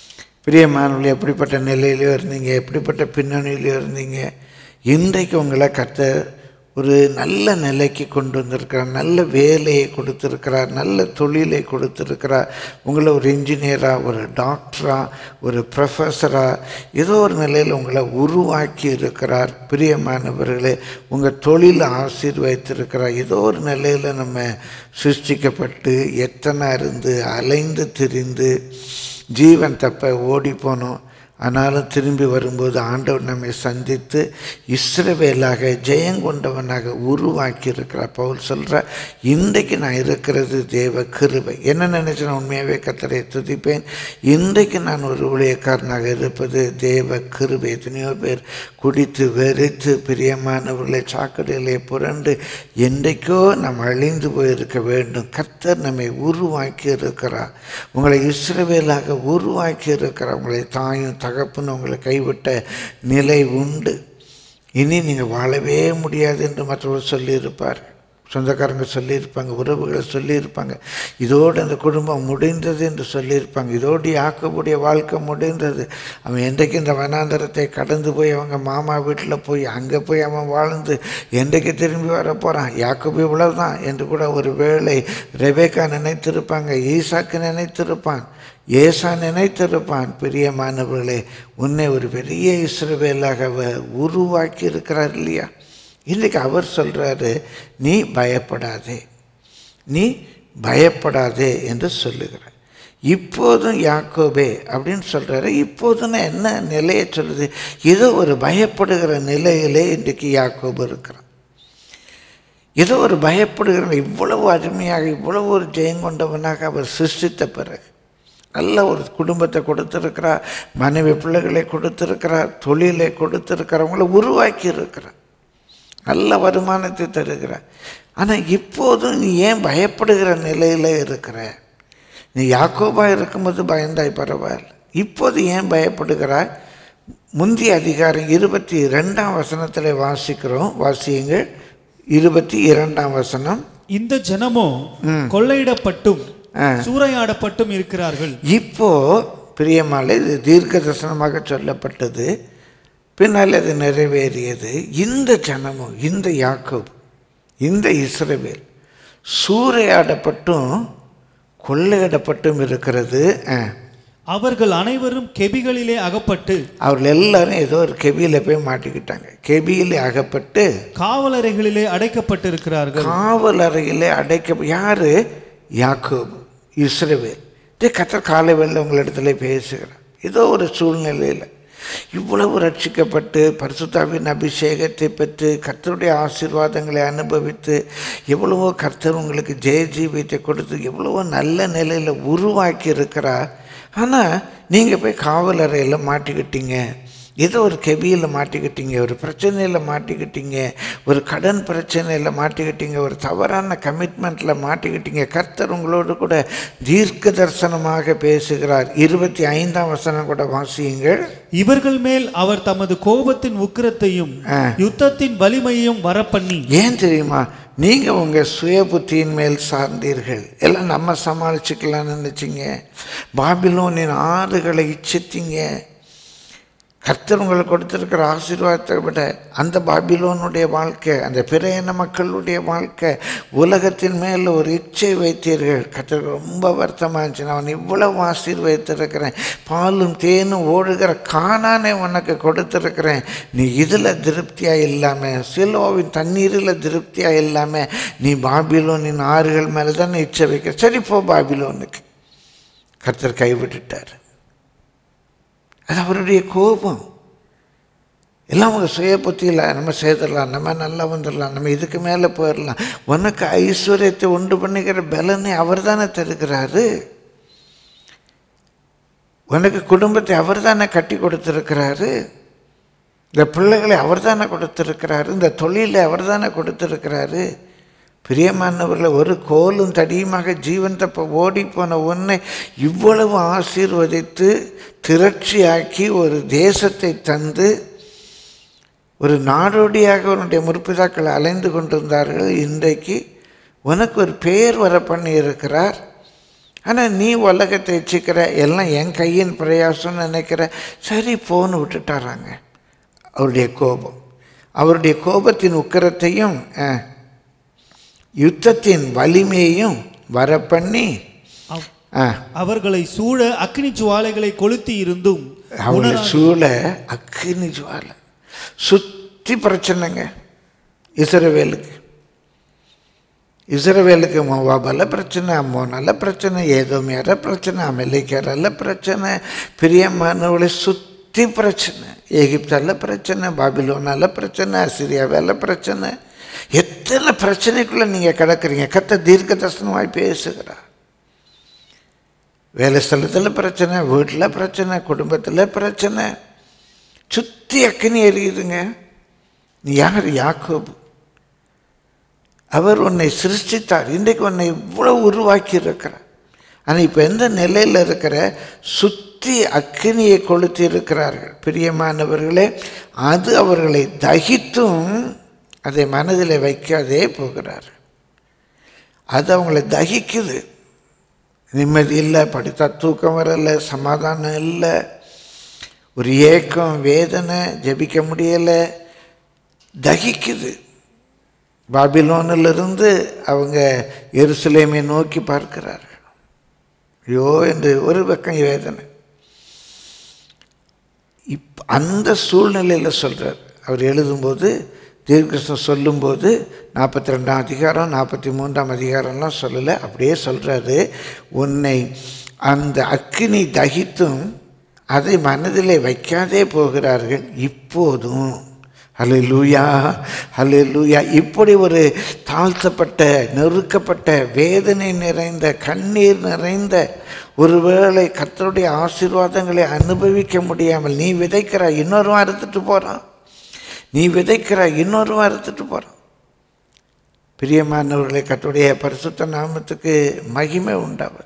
பிரியமானவர்களே எப்படிப்பட்ட நிலையிலையோ இருந்தீங்க எப்படிப்பட்ட பின்னணியிலையோ இருந்தீங்க இன்றைக்கு உங்களை கர்த்தர் ஒரு நல்ல நிலைக்கு கொண்டு வந்திருக்கிறார் நல்ல வேலையை கொடுத்துருக்கிறார் நல்ல தொழிலை கொடுத்துருக்கிறார் உங்களை ஒரு இன்ஜினியராக ஒரு டாக்டராக ஒரு ப்ரொஃபஸராக ஏதோ ஒரு நிலையில் உங்களை உருவாக்கி இருக்கிறார் பிரியமானவர்களே உங்கள் தொழிலை ஆசீர்வதித்திருக்கிறார் ஏதோ ஒரு நிலையில் நம்ம சிருஷ்டிக்கப்பட்டு எத்தனை இருந்து அலைந்து திரிந்து ஜீவன் தப்ப ஓடி போனோம் ஆனாலும் திரும்பி வரும்போது ஆண்டவர் நம்மை சந்தித்து இஸ்ரவேலாக ஜெயங்கொண்டவனாக உருவாக்கி இருக்கிறார் பவுல் சொல்கிறார் இன்றைக்கு நான் இருக்கிறது தேவ கிருபை என்ன நினைச்சு நான் உண்மையாகவே கத்தரை துதிப்பேன் இன்றைக்கு நான் ஒரு ஊழியக்காரனாக இருப்பது தேவ கிருபை எத்தனையோ பேர் குடித்து வெறித்து பிரியமானவர்களை சாக்கடையிலே புரண்டு என்றைக்கோ நாம் அழிந்து போயிருக்க வேண்டும் கர்த்தர் நம்மை உருவாக்கி இருக்கிறார் உங்களை இஸ்ரவேலாக உருவாக்கி இருக்கிறார் உங்களை தாயும் தகப்புன்னு உங்களை கைவிட்ட நிலை உண்டு இனி நீங்கள் வாழவே முடியாது என்று மற்றவர் சொல்லியிருப்பார் சொந்தக்காரங்க சொல்லியிருப்பாங்க உறவுகளை சொல்லியிருப்பாங்க இதோடு அந்த குடும்பம் முடிந்தது என்று சொல்லியிருப்பாங்க இதோடு யாக்கோபுடைய வாழ்க்கை முடிந்தது அவன் என்றைக்கு இந்த வனாந்தரத்தை கடந்து போய் அவங்க மாமா வீட்டில் போய் அங்கே போய் அவன் வாழ்ந்து என்றைக்கு திரும்பி வர போகிறான் யாக்கோபு இவ்வளவுதான் என்று கூட ஒரு வேளை ரெபேக்கா நினைத்திருப்பாங்க ஈசாக்கு நினைத்திருப்பான் ஏசா நினைத்திருப்பான் பிரியமானவர்களே உன்னை ஒரு பெரிய இஸ்ரவேலாக அவர் உருவாக்கி இருக்கிறார் இல்லையா இன்றைக்கு அவர் சொல்கிறாரு நீ பயப்படாதே நீ பயப்படாதே என்று சொல்லுகிறார் இப்போதும் யாக்கோபே அப்படின்னு சொல்கிறாரு இப்போதும் என்ன நிலையை சொல்லுது ஏதோ ஒரு பயப்படுகிற நிலையிலே இன்றைக்கு யாக்கோபு இருக்கிறான் ஏதோ ஒரு பயப்படுகிற இவ்வளவு அருமையாக இவ்வளவு ஒரு ஜெயங்கொண்டவனாக அவர் சிருஷ்டித்த பிறகு நல்ல ஒரு குடும்பத்தை கொடுத்துருக்கிறார் மனைவி பிள்ளைகளை கொடுத்துருக்கிறார் தொழிலை கொடுத்துருக்கிறார் அவங்கள உருவாக்கி இருக்கிறார் நல்ல வருமானத்தை தருகிறார் ஆனால் இப்போதும் நீ ஏன் பயப்படுகிற நிலையில் இருக்கிற நீ யாக்கோபா இருக்கும்போது பயந்தாய் பரவாயில்ல இப்போது ஏன் பயப்படுகிறாய் முந்தைய அதிகாரம் இருபத்தி ரெண்டாம் வசனத்தில் வாசிக்கிறோம் வாசியுங்கள் இருபத்தி இரண்டாம் வசனம்
இந்த ஜனமோ கொள்ளையிடப்பட்டும் சூறையாடப்பட்டும் இருக்கிறார்கள்
இப்போ பிரியமாலை இது தீர்க்க தரிசனமாக சொல்லப்பட்டது பின்னால் அது நிறைவேறியது இந்த ஜனமும் இந்த யாக்கோப் இந்த இஸ்ரவேல் சூறையாடப்பட்டும் கொள்ளையிடப்பட்டும் இருக்கிறது ஆ.
அவர்கள் அனைவரும் கெபிகளிலே அகப்பட்டு
அவர்கள் எல்லாரும் ஏதோ ஒரு கெபியில் போய் மாட்டிக்கிட்டாங்க கெபியில் அகப்பட்டு
காவலறைகளிலே அடைக்கப்பட்டிருக்கிறார்கள்
காவல் அறையிலே அடைக்க யாரு யாக்கோபு இஸ்ரவேல் இதே கத்தர் காலை வேளையில் உங்களிடத்துல பேசுகிறார் ஏதோ ஒரு சூழ்நிலையில் இவ்வளவு ரட்சிக்கப்பட்டு பரிசுத்தாவின் அபிஷேகத்தை பெற்று கர்த்தருடைய ஆசீர்வாதங்களை அனுபவித்து எவ்வளவோ கர்த்தர் உங்களுக்கு ஜெய ஜீவியத்தை கொடுத்து எவ்வளவோ நல்ல நிலையில் உருவாக்கி இருக்கிறார் ஆனால் நீங்கள் போய் காவல் அறையில் மாட்டிக்கிட்டீங்க ஏதோ ஒரு கெபியில் மாட்டிக்கிட்டீங்க ஒரு பிரச்சனையில் மாட்டிக்கிட்டீங்க ஒரு கடன் பிரச்சனையில் மாட்டிக்கிட்டீங்க ஒரு தவறான கமிட்மெண்ட்டில் மாட்டிக்கிட்டீங்க கர்த்தர் உங்களோடு கூட தீர்க்க தரிசனமாக பேசுகிறார் இருபத்தி ஐந்தாம் வசனம் கூட வாசியுங்கள்
இவர்கள் மேல் அவர் தமது கோபத்தின் உக்கிரத்தையும் யுத்தத்தின் வலிமையையும் வரப்பண்ணி
ஏன் தெரியுமா நீங்கள் உங்கள் சுய புத்தியின் மேல் சார்ந்தீர்கள் எல்லாம் நம்ம சமாளிச்சுக்கலாம்னு நினச்சிங்க பாபிலோனின் ஆறுகளை இச்சித்தீங்க கர்த்தர் உங்களுக்கு கொடுத்திருக்கிற ஆசீர்வாதத்தை விட அந்த பாபிலோனுடைய வாழ்க்கை அந்த பிற இன மக்களுடைய வாழ்க்கை உலகத்தின் மேல் ஒரு இச்சை வைத்தீர்கள் கர்த்தருக்கு ரொம்ப வருத்தமாக இருந்துச்சு நான் அவன் இவ்வளவு ஆசீர்வதித்திருக்கிறேன் பாலும் தேனும் ஓடுகிற காணானே உனக்கு கொடுத்துருக்கிறேன் நீ இதில் திருப்தியாக இல்லாமல் சிலோவின் தண்ணீரில் திருப்தியாக இல்லாமல் நீ பாபிலோனின் ஆறுகள் மேலே தான் இச்சை வைக்க சரி போ பாபிலோனுக்கு கர்த்தர் கைவிட்டுட்டார் அது அவருடைய கோபம் எல்லாம் உங்கள் சுய புத்தியில் நம்ம செய்திடலாம் நம்ம நல்லா வந்துடலாம் நம்ம இதுக்கு மேலே போயிடலாம் உனக்கு ஐஸ்வர்யத்தை உண்டு பண்ணிக்கிற பலனை அவர் தானே தருகிறாரு உனக்கு குடும்பத்தை அவர் தானே கட்டி கொடுத்துருக்கிறாரு இந்த பிள்ளைகளை அவர் தானே கொடுத்துருக்கிறாரு இந்த தொழிலை அவர் தானே கொடுத்துருக்கிறாரு பிரியமானவர்களை ஒரு கோலும் தடியுமாக ஜீவன் தப்ப ஓடி போன உன்னை இவ்வளவு ஆசீர்வதித்து திரட்சியாக்கி ஒரு தேசத்தை தந்து ஒரு நாடோடியாக உன்னுடைய முற்பிதாக்கள் அலைந்து கொண்டிருந்தார்கள் இன்றைக்கு உனக்கு ஒரு பெயர் வர பண்ணி இருக்கிறார் ஆனால் நீ உலகத்தை வச்சுக்கிற எல்லாம் என் கையின் பிரயாசம்னு நினைக்கிற சரி போன்னு விட்டுட்டாராங்க அவருடைய கோபம் அவருடைய கோபத்தின் உக்கிரத்தையும் அஹ், யுத்தத்தின் வலிமையையும் வரப்பண்ணி
அவ்-
அஹ்,
அவர்களை சூழ அக்னி ஜுவாலைகளை கொளுத்தி இருந்தும்
அவங்களை சூழ அக்கினி ஜுவாலை சுற்றி பிரச்சனைங்க இஸ்ரவேலுக்கு இஸ்ரவேலுக்கு மோவாபல பிரச்சனை அம்மோனால பிரச்சனை ஏதோ மேற பிரச்சனை அமெரிக்காரால பிரச்சனை பிரியமானவளை சுற்றி பிரச்சனை எகிப்தால பிரச்சனை பாபிலோனால பிரச்சனை அசிரியாவால பிரச்சனை எத்தனை பிரச்சனைக்குள்ள நீங்கள் கிடக்குறீங்க கத்த தீர்க்க தரிசனமாய் பேசுகிறார் வேலை ஸ்தலத்தில் பிரச்சனை வீட்டில் பிரச்சனை குடும்பத்தில் பிரச்சனை சுற்றி அக்கினி எரியுதுங்க நீ யார் யாக்கோபு அவர் உன்னை சிருஷ்டித்தார் இன்றைக்கு உன்னை இவ்வளோ உருவாக்கி இருக்கிறார் ஆனால் இப்போ எந்த நிலையில் இருக்கிற சுற்றி அக்கினியை கொளுத்தி இருக்கிறார்கள் பிரியமானவர்களே அது அவர்களை தகித்தும் அதை மனதில் வைக்காதே போகிறார்கள் அது அவங்களை தகிக்குது நிம்மதி இல்லை படித்தா தூக்கம் வரல சமாதானம் இல்லை ஒரு ஏக்கம் வேதனை ஜெபிக்க முடியலை தகிக்குது பாபிலோனிலிருந்து அவங்க எருசலேமை நோக்கி பார்க்கிறார்கள் ஐயோ என்று ஒரு பக்கம் வேதனை இப் அந்த சூழ்நிலையில் சொல்கிறார் அவர் எழுதும்போது தீர்க்கதரிசனம் சொல்லும்போது நாற்பத்தி ரெண்டாம் அதிகாரம் நாற்பத்தி மூன்றாம் அதிகாரம்லாம் சொல்லலை அப்படியே சொல்கிறாரு உன்னை அந்த அக்கினி தகித்தும் அதை மனதிலே வைக்காதே போகிறார்கள் இப்போதும் ஹalleluya ஹalleluya இப்படி ஒரு தாழ்த்தப்பட்ட நெருக்கப்பட்ட வேதனை நிறைந்த கண்ணீர் நிறைந்த ஒருவேளை கர்த்தருடைய ஆசீர்வாதங்களை அனுபவிக்க முடியாமல் நீ விதைக்கிற இன்னொருவன் அறுத்துட்டு போகிறான் நீ விதைக்கிற இன்னொருவன் அறுத்துட்டு போகிறான் பிரியமானவர்களை கர்த்தருடைய பரிசுத்த நாமத்துக்கு மகிமை உண்டாவது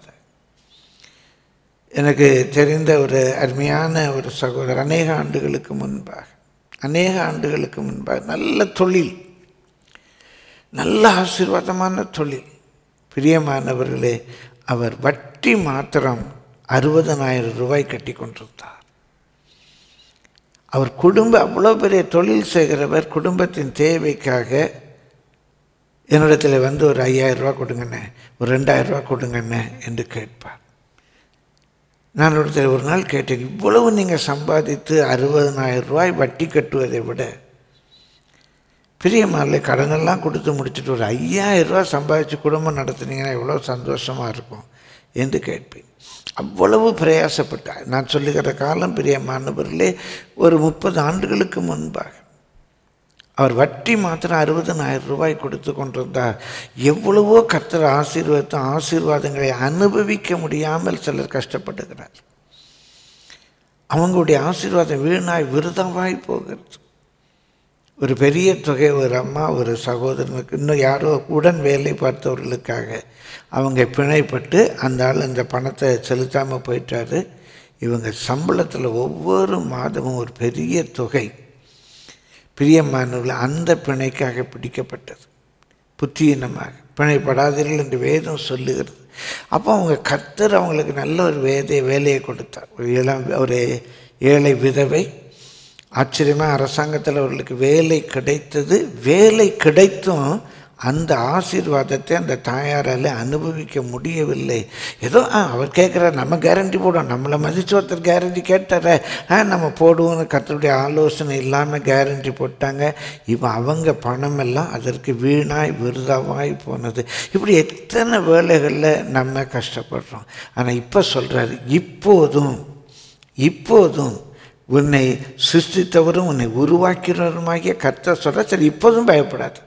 எனக்கு தெரிந்த ஒரு அருமையான ஒரு சகோதரர் அநேக ஆண்டுகளுக்கு முன்பாக அநேக ஆண்டுகளுக்கு முன்பாக நல்ல தொழில் நல்ல ஆசீர்வாதமான தொழில் பிரியமானவர்களே அவர் வட்டி மாத்திரம் அறுபதனாயிரம் ரூபாய் கட்டி கொண்டிருந்தார் அவர் குடும்ப அவ்வளோ பெரிய தொழில் செய்கிறவர் குடும்பத்தின் தேவைக்காக என்னிடத்தில் வந்து ஒரு ஐயாயிரம் ரூபா கொடுங்கண்ணே ஒரு ரெண்டாயிரம் ரூபா கொடுங்கண்ணே என்று கேட்பார் நான் ஒருத்தர் ஒரு நாள் கேட்டேன் இவ்வளவு நீங்கள் சம்பாதித்து அறுபதனாயிரம் ரூபாய் வட்டி கட்டுவதை விட பிரியமாரில் கடனெல்லாம் கொடுத்து முடிச்சுட்டு ஒரு ஐயாயிரம் ரூபாய் சம்பாதிச்சு குடும்பம் நடத்துனீங்கன்னா எவ்வளோ சந்தோஷமாக இருக்கும் என்று கேட்பேன் அவ்வளவு பிரயாசப்பட்டார் நான் சொல்லுகிற காலம் பிரியமானவர்களே ஒரு முப்பது ஆண்டுகளுக்கு முன்பாக அவர் வட்டி மாத்திரம் அறுபதனாயிரம் ரூபாய் கொடுத்து கொண்டிருந்தார் எவ்வளவோ கர்த்தர் ஆசீர்வாதத்தை ஆசீர்வாதங்களை அனுபவிக்க முடியாமல் சிலர் கஷ்டப்படுகிறார் அவங்களுடைய ஆசீர்வாதம் வீணாய் விருதமாய் போகிறது ஒரு பெரிய தொகை ஒரு அம்மா ஒரு சகோதரனுக்கு இன்னும் யாரோ உடன் வேலை பார்த்தவர்களுக்காக அவங்க பிணைப்பட்டு அந்த ஆள் அந்த பணத்தை செலுத்தாமல் போயிட்டாரு இவங்க சம்பளத்தில் ஒவ்வொரு மாதமும் ஒரு பெரிய தொகை பிரியமானவர்கள் அந்த பிணைக்காக பிடிக்கப்பட்டது புத்தியினமாக பிணைப்படாதீர்கள் என்று வேதம் சொல்லுகிறது அப்போ அவங்க கர்த்தர் அவங்களுக்கு நல்ல ஒரு வேதை வேலையை கொடுத்தார் ஒரு இளம் ஒரு ஏழை விதவை ஆச்சரியமாக அரசாங்கத்தில் அவர்களுக்கு வேலை கிடைத்தது வேலை கிடைத்தும் அந்த ஆசீர்வாதத்தை அந்த தாயாரால் அனுபவிக்க முடியவில்லை ஏதோ ஆ அவர் கேட்குறார் நம்ம கேரண்டி போடுவோம் நம்மளை மதிச்சு ஒருத்தர் கேரண்டி கேட்டார ஆ நம்ம போடுவோம்னு கர்த்தருடைய ஆலோசனை இல்லாமல் கேரண்டி போட்டாங்க இப்போ அவங்க பணமெல்லாம் அதற்கு வீணாய் விருதாவாய் போனது இப்படி எத்தனை வேலைகளில் நம்ம கஷ்டப்படுறோம் ஆனால் இப்போ சொல்கிறாரு இப்போதும் இப்போதும் உன்னை சிருஷ்டித்தவரும் உன்னை உருவாக்கிறவருமாகிய கர்த்தர் சொல்ற சரி இப்போதும் பயப்படாது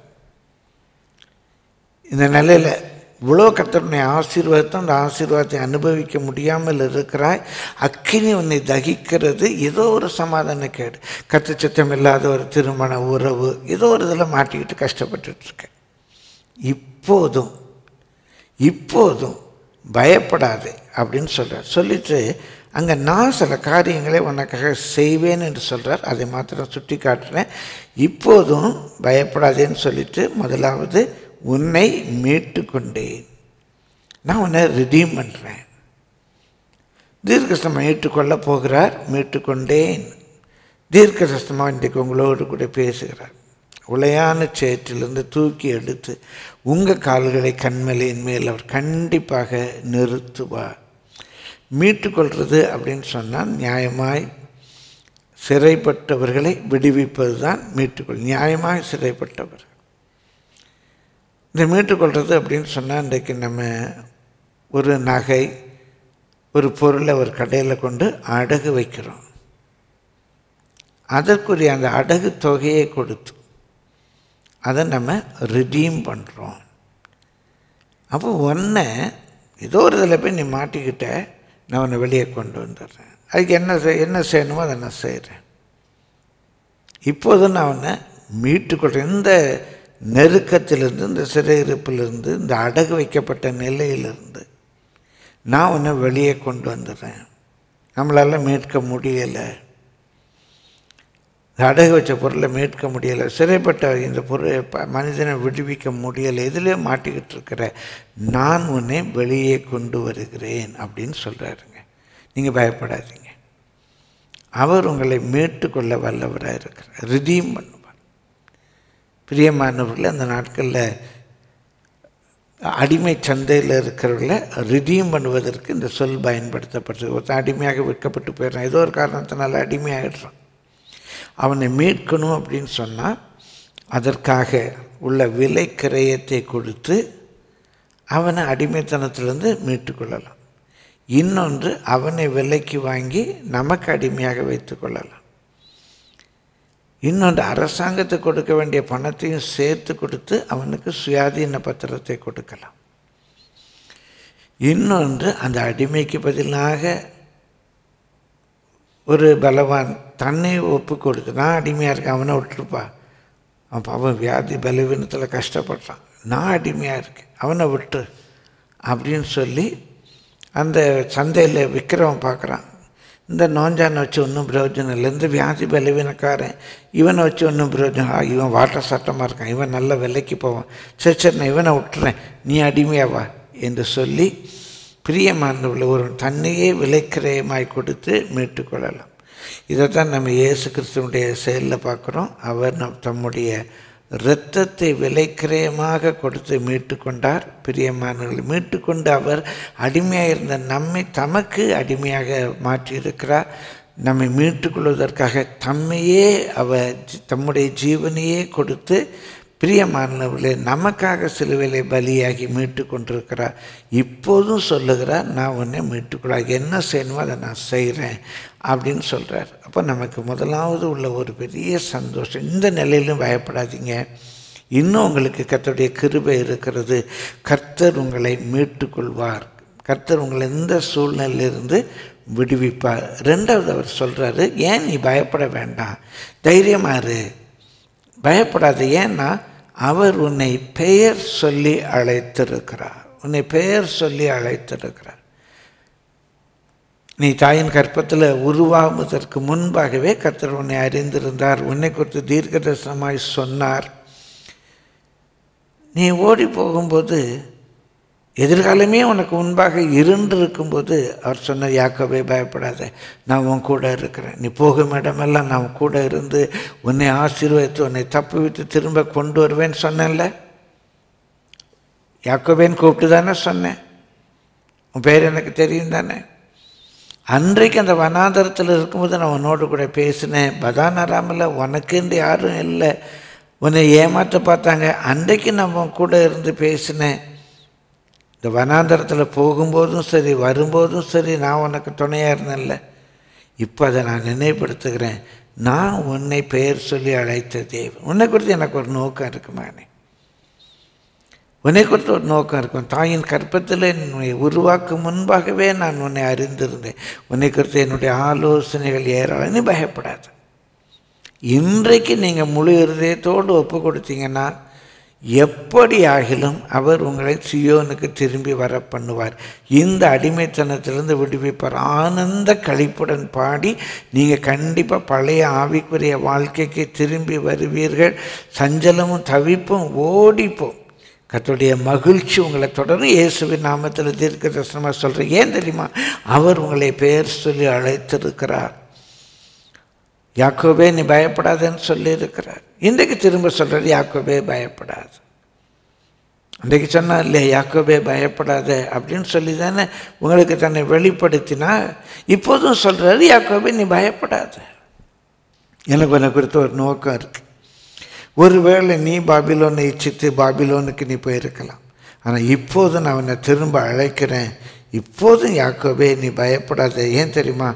இந்த நிலையில் இவ்வளோ கர்த்தருடைய ஆசீர்வாதத்தை அந்த ஆசீர்வாதத்தை அனுபவிக்க முடியாமல் இருக்கிறாய் அக்கினி உன்னை தகிக்கிறது ஏதோ ஒரு சமாதான கேடு கத்து சத்தம் இல்லாத ஒரு திருமண உறவு ஏதோ ஒரு இதில் மாட்டிக்கிட்டு கஷ்டப்பட்டுட்டு இருக்கேன் இப்போதும் இப்போதும் பயப்படாதே அப்படின்னு சொல்கிறார் சொல்லிட்டு அங்கே நான் சில காரியங்களை உனக்காக செய்வேன் என்று சொல்கிறார் அதை மாத்திரம் சுட்டி காட்டுறேன் இப்போதும் பயப்படாதேன்னு சொல்லிட்டு முதலாவது உன்னை மீட்டு கொண்டேன் நான் உன்னை ரிடீம் பண்ணுறேன் தீர்க்கசமாக மீட்டுக்கொள்ளப் போகிறார் மீட்டுக்கொண்டேன் தீர்க்கசமாக இன்றைக்கு உங்களோடு கூட பேசுகிறார் உளையான சேற்றிலிருந்து தூக்கி எடுத்து உங்கள் கால்களை கண்மலையின் மேல் அவர் கண்டிப்பாக நிறுத்துவார் மீட்டுக்கொள்வது அப்படின்னு சொன்னால் நியாயமாய் சிறைப்பட்டவர்களை விடுவிப்பது தான் மீட்டுக்கொள் நியாயமாய் சிறைப்பட்டவர் இந்த மீட்டுக்கொள்வது அப்படின்னு சொன்னால் இன்றைக்கு நம்ம ஒரு நகை ஒரு பொருளை ஒரு கடையில் கொண்டு அடகு வைக்கிறோம் அதற்குரிய அந்த அடகு தொகையை கொடுத்து அதை நம்ம ரிடீம் பண்ணுறோம் அப்போ ஒன்றை ஏதோ ஒரு இதில் போய் நீ மாட்டிக்கிட்ட நான் உன்னை வெளியே கொண்டு வந்துடுறேன் அதுக்கு என்ன செய் என்ன செய்யணுமோ அதை நான் செய்கிறேன் இப்போது நான் உன்னை மீட்டுக்கொள்கிறேன் இந்த நெருக்கத்திலிருந்து இந்த சிறையிருப்பிலிருந்து இந்த அடகு வைக்கப்பட்ட நிலையிலிருந்து நான் உன்னை வெளியே கொண்டு வந்துடுறேன் நம்மளால் மீட்க முடியலை அடகு வச்ச பொருளை மீட்க முடியலை சிறைப்பட்ட இந்த பொருளை ப- மனிதனை விடுவிக்க முடியலை இதிலே மாட்டிக்கிட்டு இருக்கிற நான் உன்னை வெளியே கொண்டு வருகிறேன் அப்படின்னு சொல்கிறாருங்க நீங்கள் பயப்படாதீங்க அவர் உங்களை மீட்டுக்கொள்ள வல்லவராக இருக்கிறார் ரிடீம் பண்ணுவார் பிரியமானவர்கள் அந்த நாட்களில் அடிமை சந்தையில் இருக்கிறவர்கள ரிடீம் பண்ணுவதற்கு இந்த சொல் பயன்படுத்தப்பட்டது ஒருத்தன் அடிமையாக விற்கப்பட்டு போயிடுறான் ஏதோ ஒரு காரணத்தினால அடிமையாகிடுறான் அவனை மீட்கணும் அப்படின்னு சொன்னால் அதற்காக உள்ள விலை கிரயத்தை கொடுத்து அவனை அடிமைத்தனத்திலிருந்து மீட்டுக்கொள்ளலாம் இன்னொன்று அவனை விலைக்கு வாங்கி நமக்கு அடிமையாக வைத்துக்கொள்ளலாம் இன்னொன்று அரசாங்கத்துக்கு கொடுக்க வேண்டிய பணத்தையும் சேர்த்து கொடுத்து அவனுக்கு சுயாதீன பத்திரத்தை கொடுக்கலாம் இன்னொன்று அந்த அடிமைக்கு பதிலாக ஒரு பலவான் தன்னை ஒப்பு கொடுத்து நான் அடிமையாக இருக்கேன் அவனை விட்டுருப்பா அவன் அவன் வியாதி பலவீனத்தில் கஷ்டப்படுறான் நான் அடிமையாக இருக்கேன் அவனை விட்டு அப்படின்னு சொல்லி அந்த சந்தையில் விற்கிறவன் பார்க்குறான் இந்த நோஞ்சானை வச்சு ஒன்றும் பிரயோஜனம் இல்லை இந்த வியாதி பலவீனக்காரன் இவனை வச்சு ஒன்றும் பிரயோஜனம் ஆ, இவன் வாட்ட சட்டமாக இருக்கான் இவன் நல்ல விலைக்கு போவான் சரி சரி நான் இவனை விட்டுறேன் நீ அடிமையாவா என்று சொல்லி பிரியமானவர்களை ஒரு தன்னையே விலைக்கிரயமாய் கொடுத்து மீட்டுக்கொள்ளலாம் இதைத்தான் நம்ம இயேசு கிறிஸ்துவனுடைய செயலில் பார்க்குறோம் அவர் நம் தம்முடைய இரத்தத்தை விலைக்கிரயமாக கொடுத்து மீட்டுக்கொண்டார் பிரியமானவர்களை மீட்டுக்கொண்டு அவர் அடிமையாக இருந்த நம்மை தமக்கு அடிமையாக மாற்றியிருக்கிறார் நம்மை மீட்டுக்கொள்வதற்காக தம்மையே அவர் ஜி- தம்முடைய ஜீவனையே கொடுத்து பிரியமானவர்களே நமக்காக சிலுவையிலே பலியாகி மீட்டு கொண்டிருக்கிறார் இப்போதும் சொல்லுகிறார் நான் உன்னை மீட்டுக்கொள்ள என்ன செய்யணுமோ அதை நான் செய்கிறேன் அப்படின்னு சொல்கிறார் அப்போ நமக்கு முதலாவது உள்ள ஒரு பெரிய சந்தோஷம் இந்த நிலையிலும் பயப்படாதீங்க இன்னும் உங்களுக்கு கர்த்தருடைய கிருபை இருக்கிறது கர்த்தர் உங்களை மீட்டுக்கொள்வார் கர்த்தர் உங்களை எந்த சூழ்நிலையிலிருந்து விடுவிப்பார் ரெண்டாவது அவர் சொல்கிறாரு ஏன் நீ பயப்பட வேண்டாம் தைரியமா இரு பயப்படாத ஏன்னா அவர் உன்னை பெயர் சொல்லி அழைத்திருக்கிறார் உன்னை பெயர் சொல்லி அழைத்திருக்கிறார் நீ தாயின் கற்பத்தில் உருவாகுவதற்கு முன்பாகவே கர்த்தர் உன்னை அறிந்திருந்தார் உன்னை குறித்து தீர்க்க தரிசனமாய் சொன்னார் நீ ஓடி போகும்போது எதிர்காலமே உனக்கு முன்பாக இருண்டு இருக்கும்போது அவர் சொன்னார் யாக்கோபே பயப்படாத நான் உன் கூட இருக்கிறேன் நீ போகும் இடமெல்லாம் நான் உன் கூட இருந்து உன்னை ஆசீர்வதித்து உன்னை தப்பு விட்டு திரும்ப கொண்டு வருவேன்னு சொன்னேன்ல யாக்கோபேன்னு கூப்பிட்டு தானே சொன்னேன் உன் பேர் எனக்கு தெரியும் தானே அன்றைக்கு அந்த வனாந்தரத்தில் இருக்கும்போது நான் உன்னோடு கூட பேசினேன் பதானராமில் உனக்குன்னு யாரும் இல்லை உன்னை ஏமாற்ற பார்த்தாங்க அன்றைக்கு நம்ம உன் கூட இருந்து பேசினேன் இந்த வனாந்தரத்தில் போகும்போதும் சரி வரும்போதும் சரி நான் உனக்கு துணையாக இருந்தேன்ல இப்போ அதை நான் நினைவுபடுத்துகிறேன் நான் உன்னை பெயர் சொல்லி அழைத்த தேவன் உன்னை குறித்து எனக்கு ஒரு நோக்கம் இருக்குமானே உன்னை குறித்து ஒரு நோக்கம் இருக்கும் தாயின் கற்பத்தில் உன்னை உருவாக்கும் முன்பாகவே நான் உன்னை அறிந்திருந்தேன் உன்னை குறித்து என்னுடைய ஆலோசனைகள் ஏறாது நீ பயப்படாது இன்றைக்கு நீங்கள் முழு இருதயத்தோடு ஒப்பு கொடுத்தீங்கன்னா எப்படி ஆகிலும் அவர் உங்களை சியோனுக்கு திரும்பி வர பண்ணுவார் இந்த அடிமைத்தனத்திலிருந்து விடுவிப்பார் ஆனந்த களிப்புடன் பாடி நீங்கள் கண்டிப்பாக பழைய ஆவிக்குரிய வாழ்க்கைக்கு திரும்பி வருவீர்கள் சஞ்சலமும் தவிப்பும் ஓடிப்போம் கர்த்தருடைய மகிழ்ச்சி உங்களை தொடரும் இயேசுவின் நாமத்தில் தீர்க்க தரிசனமாக சொல்கிறேன் ஏன் தெரியுமா அவர் உங்களை பெயர் சொல்லி அழைத்திருக்கிறார் யாக்கோபே நீ பயப்படாதேன்னு சொல்லியிருக்கிறார் இன்றைக்கு திரும்ப சொல்கிறார் யாக்கோபே பயப்படாது அன்றைக்கு சொன்னா இல்லையா யாக்கோபே பயப்படாத அப்படின்னு சொல்லி தானே உங்களுக்கு தன்னை வெளிப்படுத்தினா இப்போதும் சொல்கிறாரு யாக்கோபே நீ பயப்படாத எனக்கு உன்னை குறித்த ஒரு நோக்கம் இருக்கு ஒருவேளை நீ பாபிலோனை இச்சித்து பாபிலோனுக்கு நீ போயிருக்கலாம் ஆனால் இப்போது நான் உன்னை திரும்ப அழைக்கிறேன் இப்போதும் யாக்கோபே நீ பயப்படாத ஏன் தெரியுமா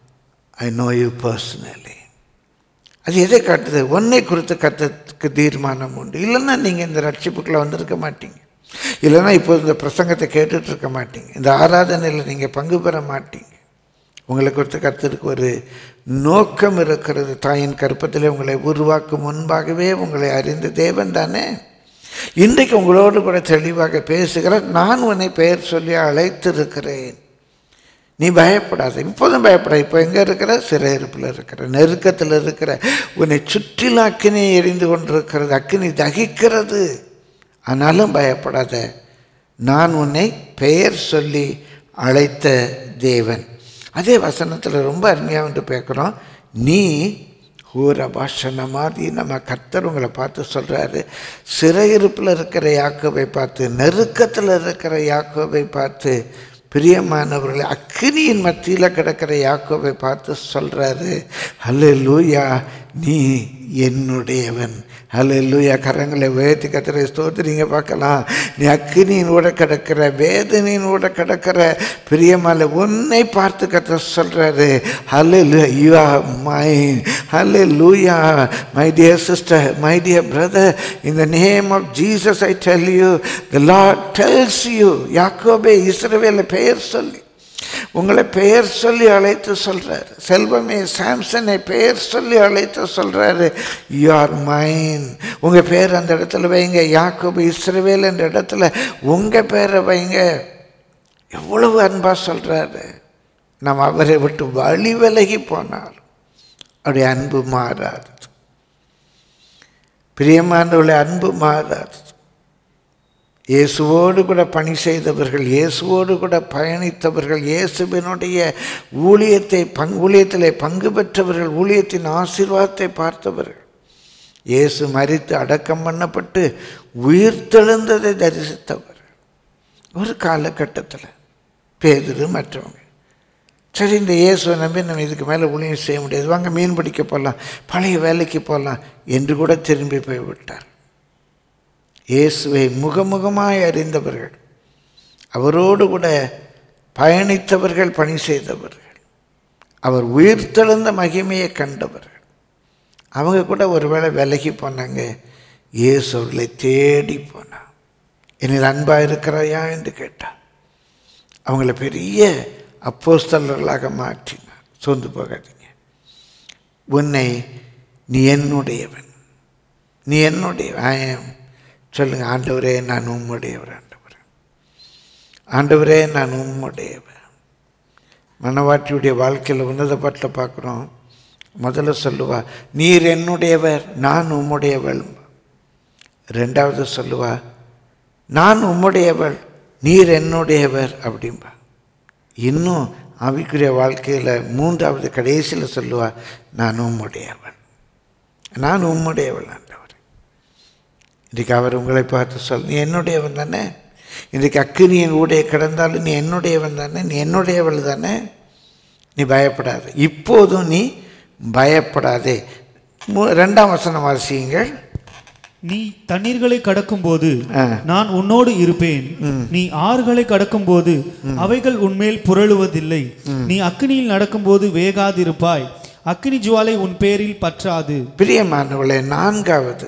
ஐ நோ யூ பர்சனலி அது எதை காட்டுது ஒன்றை குறித்து கத்தத்துக்கு தீர்மானம் உண்டு இல்லைன்னா நீங்கள் இந்த ரட்சிப்புக்குள்ளே வந்திருக்க மாட்டீங்க இல்லைன்னா இப்போ இந்த பிரசங்கத்தை கேட்டுட்டு இருக்க மாட்டீங்க இந்த ஆராதனையில் நீங்கள் பங்கு பெற மாட்டீங்க உங்களை குறித்து கர்த்தருக்கு ஒரு நோக்கம் இருக்கிறது தாயின் கற்பத்திலே உங்களை உருவாக்கும் முன்பாகவே உங்களை அறிந்த தேவன் தானே இன்றைக்கு உங்களோடு கூட தெளிவாக பேசுகிற நான் உன்னை பெயர் சொல்லி அழைத்திருக்கிறேன் நீ பயப்படாத இப்போதும் பயப்படாத இப்போ எங்கே இருக்கிற சிறையிருப்பில் இருக்கிற நெருக்கத்தில் இருக்கிற உன்னை சுற்றிலும் அக்கினி எரிந்து கொண்டிருக்கிறது அக்கினி தகிக்கிறது ஆனாலும் பயப்படாத நான் உன்னை பெயர் சொல்லி அழைத்த தேவன் அதே வசனத்தில் ரொம்ப அருமையாக வந்து பேக்கிறோம் நீ ஊர பாஷன மாதிரி நம்ம கர்த்தர் உங்களை பார்த்து சொல்கிறாரு சிறையிருப்பில் இருக்கிற யாக்கோவை பார்த்து நெருக்கத்தில் இருக்கிற யாக்கோவை பார்த்து பிரியமானவர்களை அக்கினியின் மத்தியில் கிடக்கிற யாக்கோவை பார்த்து சொல்கிறாரு ஹலே லூயா நீ என்னுடையவன் ஹலே லூயா கரங்களை உயர்த்தி கத்துற ஸ்தோத்திரிங்க பார்க்கலாம் நீ அக்கினியின் கூட கிடக்கிற வேதனையின் கூட கிடக்கிற பிரியமால உன்னை பார்த்து கத்த சொல்கிறாரு ஹலே you are mine hallelujah my dear sister my dear brother in the name of Jesus I tell you the lord tells you யாக்கோபே இஸ்ரவேல பெயர் சொல்லி உங்களை பெயர் சொல்லி அழைத்து சொல்கிறாரு செல்வமே சாம்சனை பெயர் சொல்லி அழைத்து சொல்கிறாரு யூ ஆர் மைன் உங்கள் பேர் அந்த இடத்துல வைங்க யாக்கோபு இஸ்ரவேல் என்ற இடத்துல உங்கள் பேரை வைங்க எவ்வளவு அன்பாக சொல்கிறாரு நம்ம அவரை விட்டு வழி விலகி போனார் அவருடைய அன்பு மாறாது பிரியமானவர்களை அன்பு மாறாது இயேசுவோடு கூட பணி செய்தவர்கள் இயேசுவோடு கூட பயணித்தவர்கள் இயேசுவினுடைய ஊழியத்தை பங் ஊழியத்திலே பங்கு பெற்றவர்கள் ஊழியத்தின் ஆசீர்வாதத்தை பார்த்தவர்கள் இயேசு மறித்து அடக்கம் பண்ணப்பட்டு உயிர்த்தெழுந்ததை தரிசித்தவர் ஒரு காலகட்டத்தில் பேதுரு மற்றவங்க சரி இந்த இயேசுவை நம்பி நம்ம இதுக்கு மேலே ஊழியம் செய்ய முடியாது வாங்க மீன் பிடிக்க போகலாம் பழைய வேலைக்கு போகலாம் என்று கூட திரும்பி போய்விட்டார் இயேசுவை முகமுகமாய் அறிந்தவர்கள் அவரோடு கூட பயணித்தவர்கள் பணி செய்தவர்கள் அவர் உயிர்த்தெழுந்த மகிமையை கண்டவர்கள் அவங்க கூட ஒருவேளை விலகி போனாங்க இயேசு அவர்களை தேடி போனான் என்னில் அன்பாக இருக்கிறாயா என்று கேட்டான் அவங்கள பெரிய அப்போஸ்தலர்களாக மாற்றினார் சொந்து போகாதீங்க உன்னை நீ என்னுடையவன் நீ என்னுடைய ஆயம் சொல்லுங்க ஆண்டவரே நான் உம்முடையவர் ஆண்டவர் ஆண்டவரே நான் உம்முடையவர் மனவாட்டியுடைய வாழ்க்கையில் உன்னத பாட்டில் பார்க்குறோம் முதல்ல சொல்லுவா நீர் என்னுடையவர் நான் உம்முடையவள் ரெண்டாவது சொல்லுவா நான் உம்முடையவள் நீர் என்னுடையவர் அப்படிம்பா இன்னும் ஆவிக்குரிய வாழ்க்கையில் மூன்றாவது கடைசியில் சொல்லுவா நான் உம்முடையவள் நான் உம்முடையவள் ஆண்டவர் இன்றைக்கு அவர் உங்களை பார்த்து சொல் நீ என்னுடையவன் தானே இன்றைக்கு அக்கினியின் ஊடைய கிடந்தாலும் நீ என்னுடையவன் தானே நீ என்னுடையவள் தானே நீ பயப்படாத இப்போதும் நீ பயப்படாதே மு- ரெண்டாம் வசனம் வாசியுங்கள்
நீ தண்ணீர்களை கடக்கும்போது
ஆ.
நான் உன்னோடு இருப்பேன் நீ ஆறுகளை கடக்கும்போது அவைகள் உன்மேல் புரளுவதில்லை நீ அக்கினியில் நடக்கும்போது வேகாதிருப்பாய் அக்கினி ஜுவாலை உன் பேரில் பற்றாது
பிரியமானவளே நான்காவது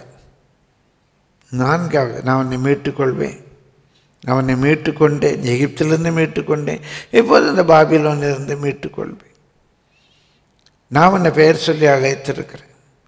நான்காவது நான் உன்னை மீட்டுக்கொள்வேன் நான் உன்னை மீட்டுக்கொண்டேன் எகிப்திலிருந்து மீட்டுக்கொண்டேன் இப்போது இந்த பாபிலோனிலிருந்து மீட்டுக்கொள்வேன் நான் உன்னை பெயர் சொல்லி அழைத்திருக்கிறேன்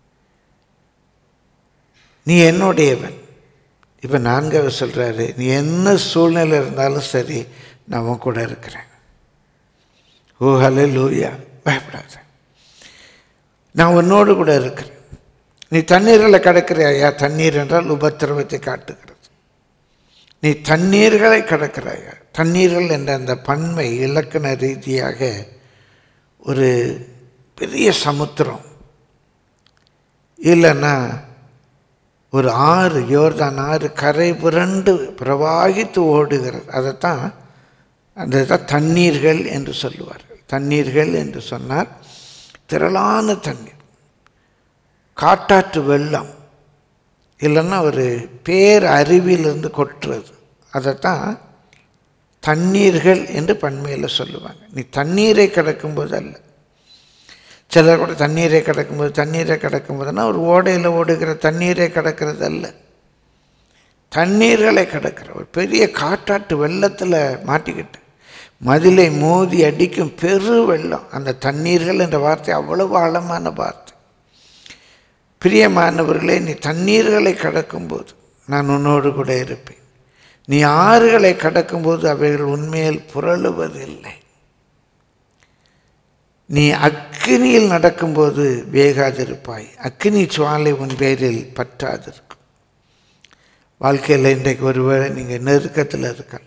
நீ என்னுடையவன் இப்போ நான்காவது சொல்கிறாரு நீ என்ன சூழ்நிலை இருந்தாலும் சரி நான் உன் கூட இருக்கிறேன் ஓ ஹலே லூயா பயப்படாத நான் உன்னோடு கூட இருக்கிறேன் நீ தண்ணீரில் கிடக்கிறியா தண்ணீர் என்றால் உபத்திரவத்தை காட்டுகிறது நீ தண்ணீர்களை கடக்கிறாய் தண்ணீர்கள் என்ற அந்த பன்மை இலக்கண ரீதியாக ஒரு பெரிய சமுத்திரம் இல்லைன்னா ஒரு ஆறு யோர்தான் ஆறு கரை புரண்டு பிரவாகித்து ஓடுகிறது அதைத்தான் அந்த தான் தண்ணீர்கள் என்று சொல்லுவார்கள் தண்ணீர்கள் என்று சொன்னால் திரளான தண்ணீர் காட்டாற்று வெள்ளம் இல்லைன்னா ஒரு பேர் அருவியிலிருந்து கொட்டுறது அதைத்தான் தண்ணீர்கள் என்று பன்மையில் சொல்லுவாங்க நீ தண்ணீரை கடக்கும்போது அல்ல சிலர் கூட தண்ணீரை கடக்கும்போது தண்ணீரை கடக்கும்போதுன்னா ஒரு ஓடையில் ஓடுகிற தண்ணீரை கடக்கிறது அல்ல தண்ணீர்களை கடக்கிற ஒரு பெரிய காட்டாட்டு வெள்ளத்தில் மாட்டிக்கிட்டு மதிலை மோதி அடிக்கும் பெரு வெள்ளம் அந்த தண்ணீர்கள் என்ற வார்த்தை அவ்வளவு ஆழமான வார்த்தை பிரியமானவர்களே நீ தண்ணீர்களை கடக்கும்போது நான் உன்னோடு கூட இருப்பேன் நீ ஆறுகளை கடக்கும்போது அவைகள் உண்மையில் புரளுவதில்லை நீ அக்கினியில் நடக்கும்போது வேகாதிருப்பாய் அக்கினி சுவாலை உன் பேரில் பற்றாதிருக்கும் வாழ்க்கையில் இன்றைக்கு ஒருவேளை நீங்கள் நெருக்கத்தில் இருக்கலாம்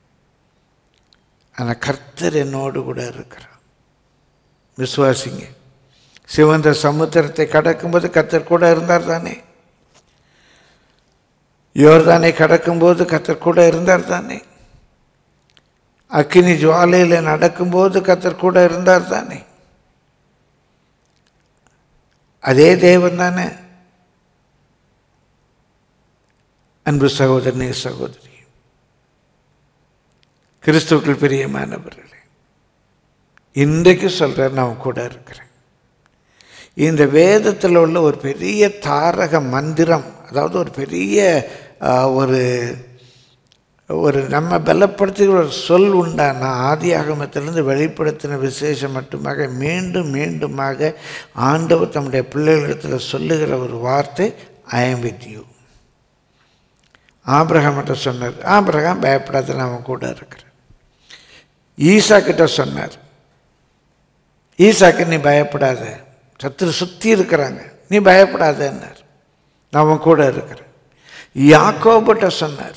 ஆனால் கர்த்தர் என்னோடு கூட இருக்கிறார் விசுவாசிங்க சிவந்த சமுத்திரத்தை கடக்கும்போது கர்த்தர் கூட இருந்தார் தானே யோர்தானை கடக்கும்போது கர்த்தர் கூட இருந்தார் தானே அக்கினி ஜுவாலையில் நடக்கும்போது கர்த்தர் கூட இருந்தார் தானே அதே தேவன் தானே அன்பு சகோதரனே சகோதரி கிறிஸ்துவுக்குள் பிரியமானவர்களே இன்றைக்கு சொல்கிறேன் நான் கூட இருக்கிறேன் இந்த வேதத்தில் உள்ள ஒரு பெரிய தாரக மந்திரம் அதாவது ஒரு பெரிய ஆ, ஒரு ஒரு நம்ம பலப்படுத்துகிற ஒரு சொல் உண்டான ஆதி ஆகமத்திலிருந்து வெளிப்படுத்தின விசேஷம் மட்டுமாக மீண்டும் மீண்டுமாக ஆண்டவர் தம்முடைய பிள்ளைகளிடத்தில் சொல்லுகிற ஒரு வார்த்தை ஐ am with you ஆபிரகாம்கிட்ட சொன்னார் ஆபிரகாம் பயப்படாத நான் அவன் கூட இருக்கிறேன் ஈசா கிட்ட சொன்னார் ஈசாக்கு நீ பயப்படாத சத்துரு சுற்றி இருக்கிறாங்க நீ பயப்படாதன்னார் நான் அவன் கூட இருக்கிறேன் யாக்கோபிட்ட சொன்னார்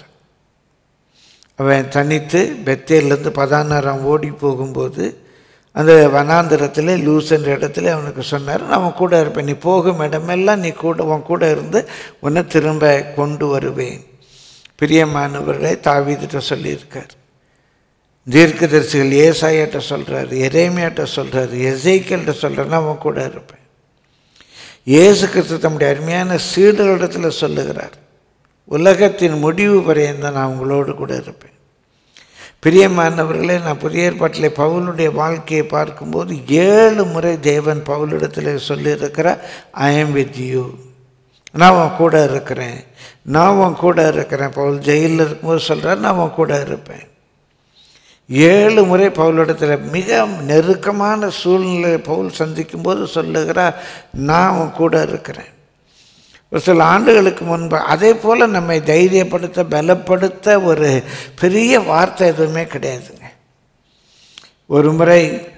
அவன் தனித்து பெத்தேர்லேருந்து பதானாரம் ஓடி போகும்போது அந்த வனாந்திரத்தில் லூஸ் என்ற இடத்துல அவனுக்கு சொன்னார் நான் அவன் கூட இருப்பேன் நீ போகும் இடமெல்லாம் நீ கூட உன் கூட இருந்து உன்னை திரும்ப கொண்டு வருவேன் பிரியமானவர்களை தாவீதிட்ட சொல்லியிருக்கார் தீர்க்கதரிசிகள் ஏசாயாட்ட சொல்கிறாரு எரேமியாட்ட சொல்கிறாரு எசைக்கல்கிட்ட சொல்கிறாருன்னா அவன் கூட இருப்பேன் இயேசு கிறிஸ்து தம்முடைய அருமையான சீடர்களிடத்தில் சொல்லுகிறார் உலகத்தின் முடிவு வரையும் நான் உங்களோடு கூட இருப்பேன் பிரியமானவர்களே நான் புதிய ஏற்பாட்டில் பவுலுடைய வாழ்க்கையை பார்க்கும்போது ஏழு முறை தேவன் பவுலிடத்தில் சொல்லியிருக்கிறார் ஐ எம் வித் யூ நான் உன் கூட இருக்கிறேன் நான் உன் கூட இருக்கிறேன் பவுல் ஜெயிலில் இருக்கும்போது சொல்கிறார் நான் உன் கூட இருப்பேன் ஏழு முறை பவுலிடத்தில் மிக நெருக்கமான சூழ்நிலை பவுல் சந்திக்கும்போது சொல்லுகிறார் நான் உன் கூட இருக்கிறேன் ஒரு சில ஆண்டுகளுக்கு முன்பு அதே போல் நம்மை தைரியப்படுத்த பலப்படுத்த ஒரு பெரிய வார்த்தை எதுவுமே கிடையாதுங்க ஒரு முறை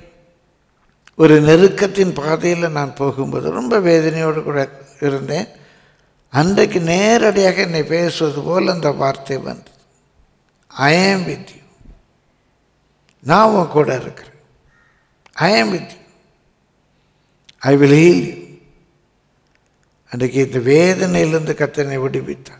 ஒரு நெருக்கத்தின் பாதையில் நான் போகும்போது ரொம்ப வேதனையோடு கூட இருந்தேன் அன்றைக்கு நேரடியாக என்னை பேசுவது போல் அந்த வார்த்தை வந்தது ஐ ஆம் வித் யூ நான் உன் கூட இருக்கிறேன் I am with you I will heal you அன்றைக்கு இந்த வேதனையிலிருந்து கத்தனை விடுவித்தான்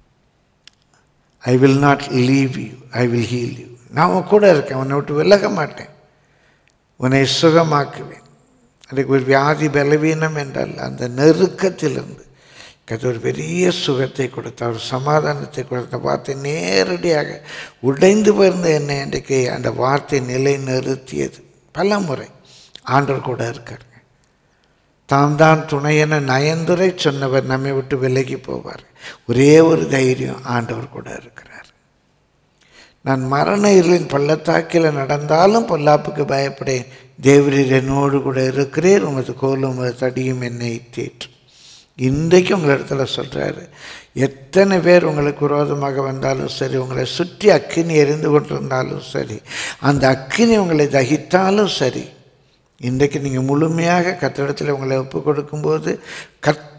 I will not leave you I will heal you நான் உன் கூட இருக்கேன் உன்னை விட்டு விலக மாட்டேன் உன்னை சுகமாக்குவேன் அதுக்கு ஒரு வியாதி பலவீனம் என்றால் அந்த நெருக்கத்திலிருந்து கத்த ஒரு பெரிய சுகத்தை கொடுத்த ஒரு சமாதானத்தை கொடுத்த வார்த்தை நேரடியாக உடைந்து போயிருந்த என்னை அன்றைக்கு அந்த வார்த்தை நிலை நிறுத்தியது பல முறை ஆண்டவர் கூட இருக்காருங்க தாம் தான் துணையென நயந்துரை சொன்னவர் நம்மை விட்டு விலகி போவார் ஒரே ஒரு தைரியம் ஆண்டவர் கூட இருக்கிறார் நான் மரண இருளின் பள்ளத்தாக்கில் நடந்தாலும் பொல்லாப்புக்கு பயப்படேன் தேவரீர் என்னோடு கூட இருக்கிறீர் உமது கோலும் உமது தடியும் என்னை தேற்றும் இன்றைக்கு உங்களிடத்துல சொல்கிறாரு எத்தனை பேர் உங்களுக்கு விரோதமாக வந்தாலும் சரி உங்களை சுற்றி அக்கினி எரிந்து கொண்டிருந்தாலும் சரி அந்த அக்கினி உங்களை தகித்தாலும் சரி இன்றைக்கு நீங்கள் முழுமையாக கத்திடத்தில் உங்களை ஒப்பு கொடுக்கும்போது கர்த்த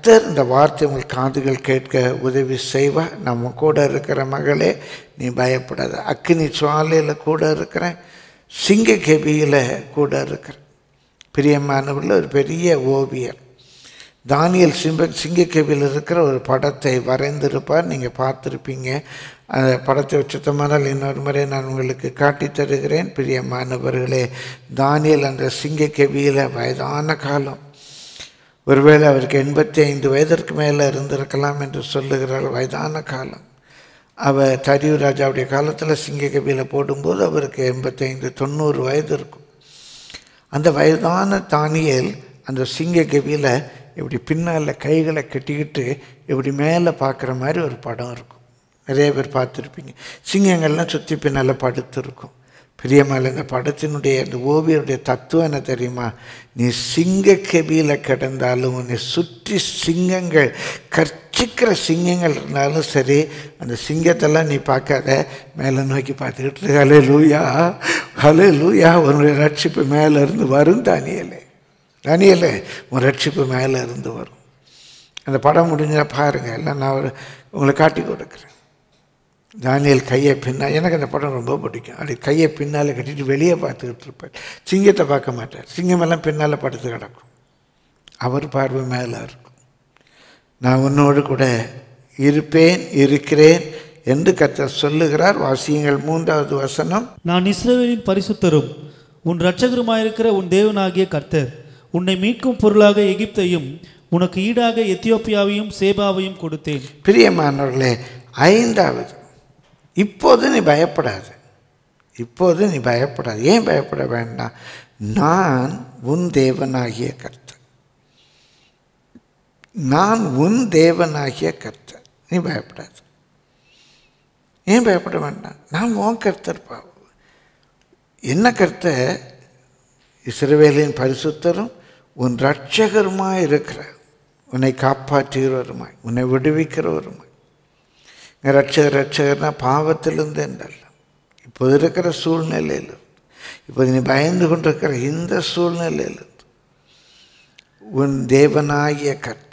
கர்த்தர் இந்த வார்த்தை உங்கள் காதுகள் கேட்க உதவி செய்வா நம்ம கூட இருக்கிற மகளே நீ பயப்படாத அக்கினி சுவாலையில் கூட இருக்கிறேன் சிங்க கெபியில் கூட இருக்கிறேன் பிரியமானவர்கள் ஒரு பெரிய ஓவியர் தானியல் சிம்ப சிங்கக்கேவியில் இருக்கிற ஒரு படத்தை வரைந்திருப்பார் நீங்கள் பார்த்துருப்பீங்க அந்த படத்தை சுத்தமானால் இன்னொரு முறை நான் உங்களுக்கு காட்டித் தருகிறேன் பிரியமானவர்களே தானியல் அந்த சிங்கக்கேவியில் வயதான காலம் ஒருவேளை அவருக்கு எண்பத்தி ஐந்து வயதிற்கு மேலே இருந்திருக்கலாம் என்று சொல்லுகிறார் வயதான காலம் அவர் தரியூர் ராஜாவுடைய காலத்தில் சிங்கக்கேவியில் போடும்போது அவருக்கு எண்பத்தைந்து தொண்ணூறு வயது இருக்கும் அந்த வயதான தானியல் அந்த சிங்க கவியில் இப்படி பின்னால் கைகளை கட்டிக்கிட்டு இப்படி மேலே பார்க்குற மாதிரி ஒரு படம் இருக்கும் நிறைய பேர் பார்த்துருப்பீங்க சிங்கங்கள்லாம் சுற்றி பின்னால் படுத்திருக்கும் பிரியமால இந்த படத்தினுடைய அந்த ஓவியருடைய தத்துவம் என்ன தெரியுமா நீ சிங்க கெபியில் கிடந்தாலும் உன்னை சுற்றி சிங்கங்கள் கர்ச்சிக்கிற சிங்கங்கள் இருந்தாலும் சரி அந்த சிங்கத்தெல்லாம் நீ பார்க்காத மேலே நோக்கி பார்த்துக்கிட்டு ஹலே லூயா ஹலே லூயா உன்னுடைய ரட்சிப்பு மேலே இருந்து வரும் தானியலே தானியலே உன் ரட்சிப்பு மேலே இருந்து வரும் அந்த படம் முடிஞ்சால் பாருங்கள் எல்லாம் நான் ஒரு உங்களுக்கு காட்டி கொடுக்குறேன் தானியல் கையை பின்னால் எனக்கு அந்த படம் ரொம்ப பிடிக்கும் அப்படி கையை பின்னால் கட்டிட்டு வெளியே பார்த்துக்கிட்டு இருப்பார் சிங்கத்தை பார்க்க மாட்டார் சிங்கமெல்லாம் பின்னால் படுத்து கிடக்கும் அவர் பார்வை மேலே இருக்கும் நான் உன்னோடு கூட இருப்பேன் இருக்கிறேன் என்று கர்த்தர் சொல்லுகிறார் வாசியங்கள் மூன்றாவது வசனம்
நான் இஸ்ரவேலின் பரிசுத்தரும் உன் இரட்சகருமாயிருக்கிற உன் தேவனாகிய கர்த்தர் உன்னை மீட்கும் பொருளாக எகிப்தையும் உனக்கு ஈடாக எத்தியோப்பியாவையும் சேபாவையும் கொடுத்தேன்
பிரியமானவர்களே ஐந்தாவது இப்போது நீ பயப்படாது இப்போது நீ பயப்படாது ஏன் பயப்பட வேண்டாம் நான் உன் தேவனாகிய கர்த்தர் நான் உன் தேவனாகிய கர்த்தர் நீ பயப்படாது ஏன் பயப்பட வேண்டாம் நான் உன் கர்த்தர் பா என்ன கர்த்தர் இஸ்ரவேலின் பரிசுத்தரும் உன் இரட்சகருமாய் இருக்கிற உன்னை காப்பாற்றுகிறவருமாய் உன்னை விடுவிக்கிறவருமாய் இங்கே ரட்சகர் ரட்சகர்னா பாவத்திலிருந்து என்றல்ல இப்போது இருக்கிற சூழ்நிலையில் இப்போது நீ பயந்து கொண்டிருக்கிற இந்த சூழ்நிலையிலிருந்து உன் தேவனாகிய கர்த்தர்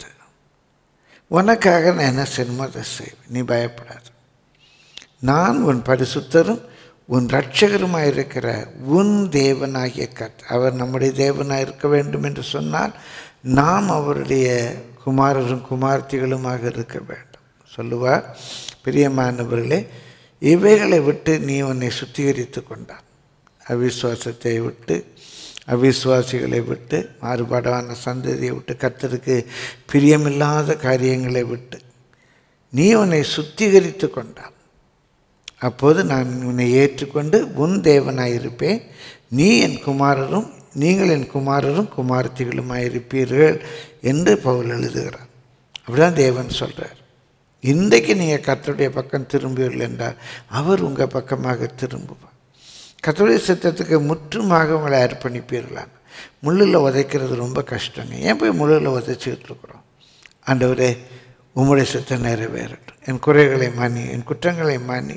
உனக்காக நான் என்ன செய்யணுமோ அதை செய்வேன் நீ பயப்படாது நான் உன் பரிசுத்தரும் உன் இரட்சகருமாய் இருக்கிற உன் தேவனாகிய கர்த்தர் அவர் நம்முடைய தேவனாய் இருக்க வேண்டும் என்று சொன்னால் நாம் அவருடைய குமாரரும் குமார்த்திகளுமாக இருக்க வேண்டும் சொல்லுவார் பிரியமானவர்களே இவைகளை விட்டு நீ உன்னை சுத்திகரித்து கொண்டான் அவிசுவாசத்தை விட்டு அவிசுவாசிகளை விட்டு மாறுபாடான சந்ததியை விட்டு கர்த்தருக்கு பிரியமில்லாத காரியங்களை விட்டு நீ உன்னை சுத்திகரித்து கொண்டான் அப்போது நான் உன்னை ஏற்றுக்கொண்டு உன் தேவனாயிருப்பேன் நீ என் குமாரரும் நீங்கள் என் குமாரரும் குமாரத்திகளுமாயிருப்பீர்கள் என்று பவுல் எழுதுகிறார் அப்படிதான் தேவன் சொல்கிறார் இன்றைக்கு நீங்கள் கர்த்தருடைய பக்கம் திரும்புவீர்கள் என்றால் அவர் உங்கள் பக்கமாக திரும்புவார் கர்த்தருடைய சித்தத்துக்கு முற்றுமாக உங்களை அர்ப்பணிப்பீர்களான் முள்ளில் உதைக்கிறது ரொம்ப கஷ்டங்க ஏன் போய் முள்ளில் உதைச்சிக்கிட்டு இருக்கிறோம் ஆண்டவரே உம்முடைய சித்தம் நிறைவேறட்டும் என் குறைகளை மானி என் குற்றங்களை மானி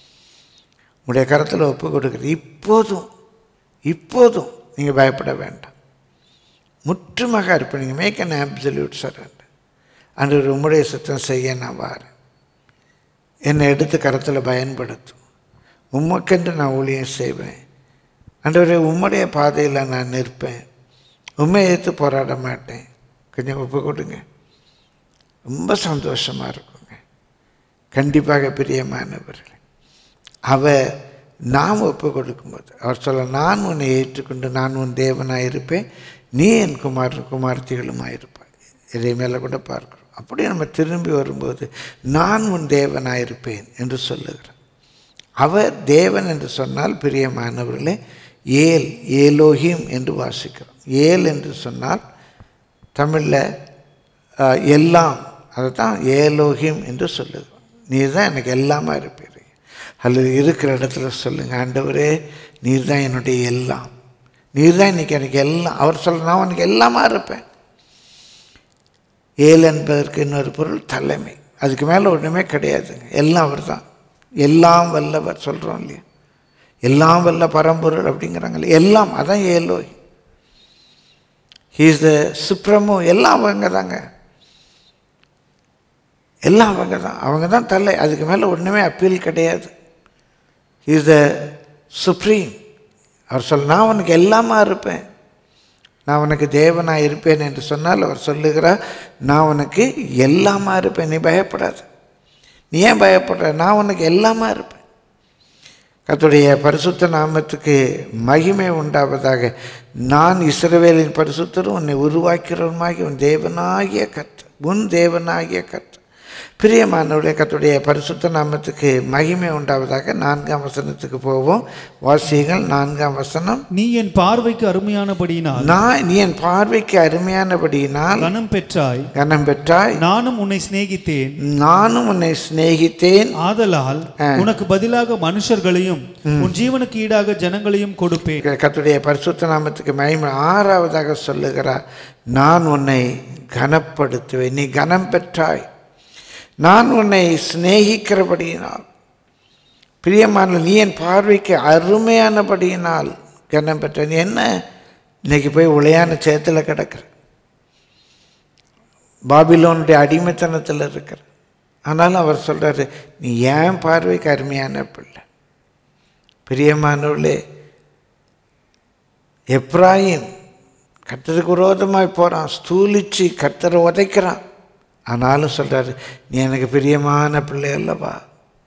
உடைய கரத்தில் ஒப்பு கொடுக்குறது இப்போதும் இப்போதும் நீங்கள் பயப்பட வேண்டாம் முற்றுமாக அர்ப்பணிங்க மேக் அன் ஆப்சல்யூட் சரண்டர் அன்று உம்முடைய சுத்தம் செய்ய நான் வாரேன் என்னை எடுத்து கரத்தில் பயன்படுத்தும் உமக்கென்று நான் ஊழியம் செய்வேன் அன்றவரே உம்முடைய பாதையில் நான் நிற்பேன் உண்மை ஏற்று போராட மாட்டேன் கொஞ்சம் ஒப்பு கொடுங்க ரொம்ப சந்தோஷமாக இருக்குங்க கண்டிப்பாக பிரியமானவர்கள் அவர் நாம் ஒப்பு கொடுக்கும்போது அவர் சொல்ல நான் உன்னை ஏற்றுக்கொண்டு நான் உன் தேவனாக இருப்பேன் நீ என் குமார் குமார்த்திகளுமாக இருப்பாய் இதை மேலே கூட பார்க்குறோம் அப்படியே நம்ம திரும்பி வரும்போது நான் உன் தேவனாக இருப்பேன் என்று சொல்லுகிறார் அவர் தேவன் என்று சொன்னால் பிரியமானவர்களே ஏல் ஏலோஹிம் என்று வாசிக்கிறோம் ஏல் என்று சொன்னால் தமிழில் அஹ், எல்லாம் அதை தான் ஏலோஹிம் என்று சொல்லுகிறோம் நீர் தான் எனக்கு எல்லாமா இருப்பீர் அல்லது இருக்கிற இடத்துல சொல்லுங்கள் ஆண்டவரே நீர் தான் என்னுடைய எல்லாம் நீர் தான் இன்னைக்கு எனக்கு எல்லாம் அவர் சொல்ல நான் உனக்கு எல்லாமா இருப்பேன் ஏல் என்பதற்கு இன்னொரு பொருள் தலைமை அதுக்கு மேலே ஒன்றுமே கிடையாதுங்க எல்லாம் அவர் தான் எல்லாம் வல்லவர் சொல்கிறோம் இல்லையா எல்லாம் வல்ல பரம்பொருள் அப்படிங்கிறாங்களே எல்லாம் அதான் ஏலோய் ஹீஸ் த சுப்ரமோ எல்லாம் அவங்க தாங்க எல்லாம் அவங்க தான் அவங்க தான் தலை அதுக்கு மேலே ஒன்றுமே அப்பீல் கிடையாது இஸ் த சுப்ரீம் அவர் சொல் நான் உனக்கு எல்லாமா இருப்பேன் நான் உனக்கு தேவனாக இருப்பேன் என்று சொன்னால் அவர் சொல்லுகிறார் நான் உனக்கு எல்லாமா இருப்பேன் நீ பயப்படாத நீ ஏன் பயப்படுற நான் உனக்கு எல்லாமா இருப்பேன் கர்த்தருடைய பரிசுத்த நாமத்துக்கு மகிமை உண்டாவதாக நான் இஸ்ரவேலின் பரிசுத்தரும் உன்னை உருவாக்கிறவனுமாகி உன் தேவனாகிய கர்த்தர் உன் தேவனாகிய கர்த்தர் பிரியமானவருடைய கர்த்தருடைய பரிசுத்த நாமத்துக்கு மகிமை உண்டாவதாக நான்காம் வசனத்துக்கு போவோம் வாசியங்கள் நான்காம் வசனம்
நீ என் பார்வைக்கு அருமையானபடியினால்
நான் நீ என் பார்வைக்கு அருமையானபடியினால்
கனம் பெற்றாய்
கனம் பெற்றாய்
நானும் உன்னை சிநேகித்தேன்
நானும் உன்னை சிநேகித்தேன்
ஆதலால் உனக்கு பதிலாக மனுஷர்களையும் உன் ஜீவனுக்கு ஈடாக ஜனங்களையும் கொடுப்பேன்
கர்த்தருடைய பரிசுத்த நாமத்துக்கு மகிமை ஆறாவதாக சொல்லுகிறார் நான் உன்னை கனப்படுத்துவேன் நீ கனம் பெற்றாய் நான் உன்னை சிநேகிக்கிறபடியினால் பிரியமான நீ என் பார்வைக்கு அருமையானபடியினால் கனம் பெற்ற நீ என்ன இன்னைக்கு போய் உளையான சேத்துல கிடக்கிற பாபிலோனுடைய அடிமைத்தனத்தில் இருக்கிற ஆனாலும் அவர் சொல்றாரு நீ ஏன் பார்வைக்கு அருமையான பிள்ளை பிரியமானவர்களே எப்ராயிம் கர்த்தருக்கு விரோதமாய் போகிறான் ஸ்தூலிச்சு கர்த்தரை உதைக்கிறான் ஆனாலும் சொல்றாரு நீ எனக்கு பிரியமான பிள்ளை அல்லவா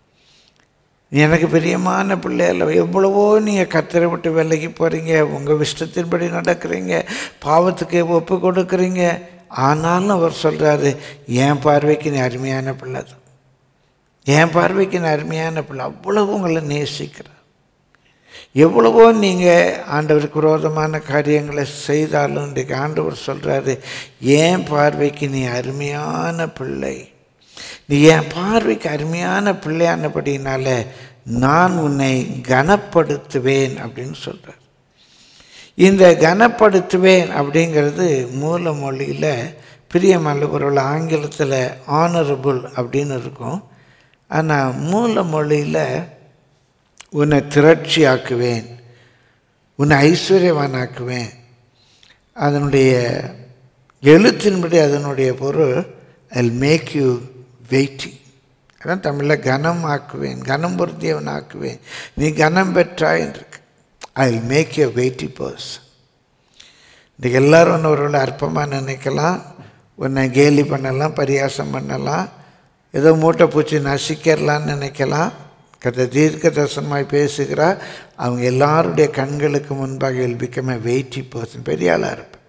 நீ எனக்கு பிரியமான பிள்ளை அல்லவா எவ்வளவோ நீங்கள் கர்த்தரை விட்டு விலகி போகிறீங்க உங்கள் இஷ்டத்தின்படி நடக்கிறீங்க பாவத்துக்கு ஒப்பு கொடுக்குறீங்க ஆனாலும் அவர் சொல்கிறாரு என் பார்வைக்கு நீ அருமையான பிள்ளை தான் என் பார்வைக்கு நீ அருமையான பிள்ளை அவ்வளவு உங்களை நேசிக்கிறார் எவ்வளவோ நீங்கள் ஆண்டவருக்கு விரோதமான காரியங்களை செய்தாலும் இன்றைக்கு ஆண்டவர் சொல்கிறாரு என் பார்வைக்கு நீ அருமையான பிள்ளை நீ என் பார்வைக்கு அருமையான பிள்ளையானபடினால நான் உன்னை கனப்படுத்துவேன் அப்படின்னு சொல்கிறார் இந்த கனப்படுத்துவேன் அப்படிங்கிறது மூல மொழியில் பிரியமல்ல ஒரு ஆங்கிலத்தில் ஆனரபுள் அப்படின்னு இருக்கும் ஆனால் மூல மொழியில் உன்னை திரட்சியாக்குவேன் உன்னை ஐஸ்வர்யவானாக்குவேன் அதனுடைய எழுத்தின்படி அதனுடைய பொருள் ஐ மேக் யூ வெயிட்டி அதான் தமிழில் கனம் ஆக்குவேன் கனம் பொருந்தியவன் ஆக்குவேன் நீ கனம் பெற்றாய் இருக்கு I will make you weighty person இன்றைக்கி எல்லோரும் ஒன்று ஒருவேளை அற்பமாக நினைக்கலாம் உன்னை கேலி பண்ணலாம் பரியாசம் பண்ணலாம் ஏதோ மூட்டை பூச்சி நசிக்கிறலான்னு நினைக்கலாம் கதை தீர்க்க தரிசனமாய் பேசுகிறார் அவங்க எல்லாருடைய கண்களுக்கு முன்பாக will become a weighty person பெரிய ஆளாக இருப்பேன்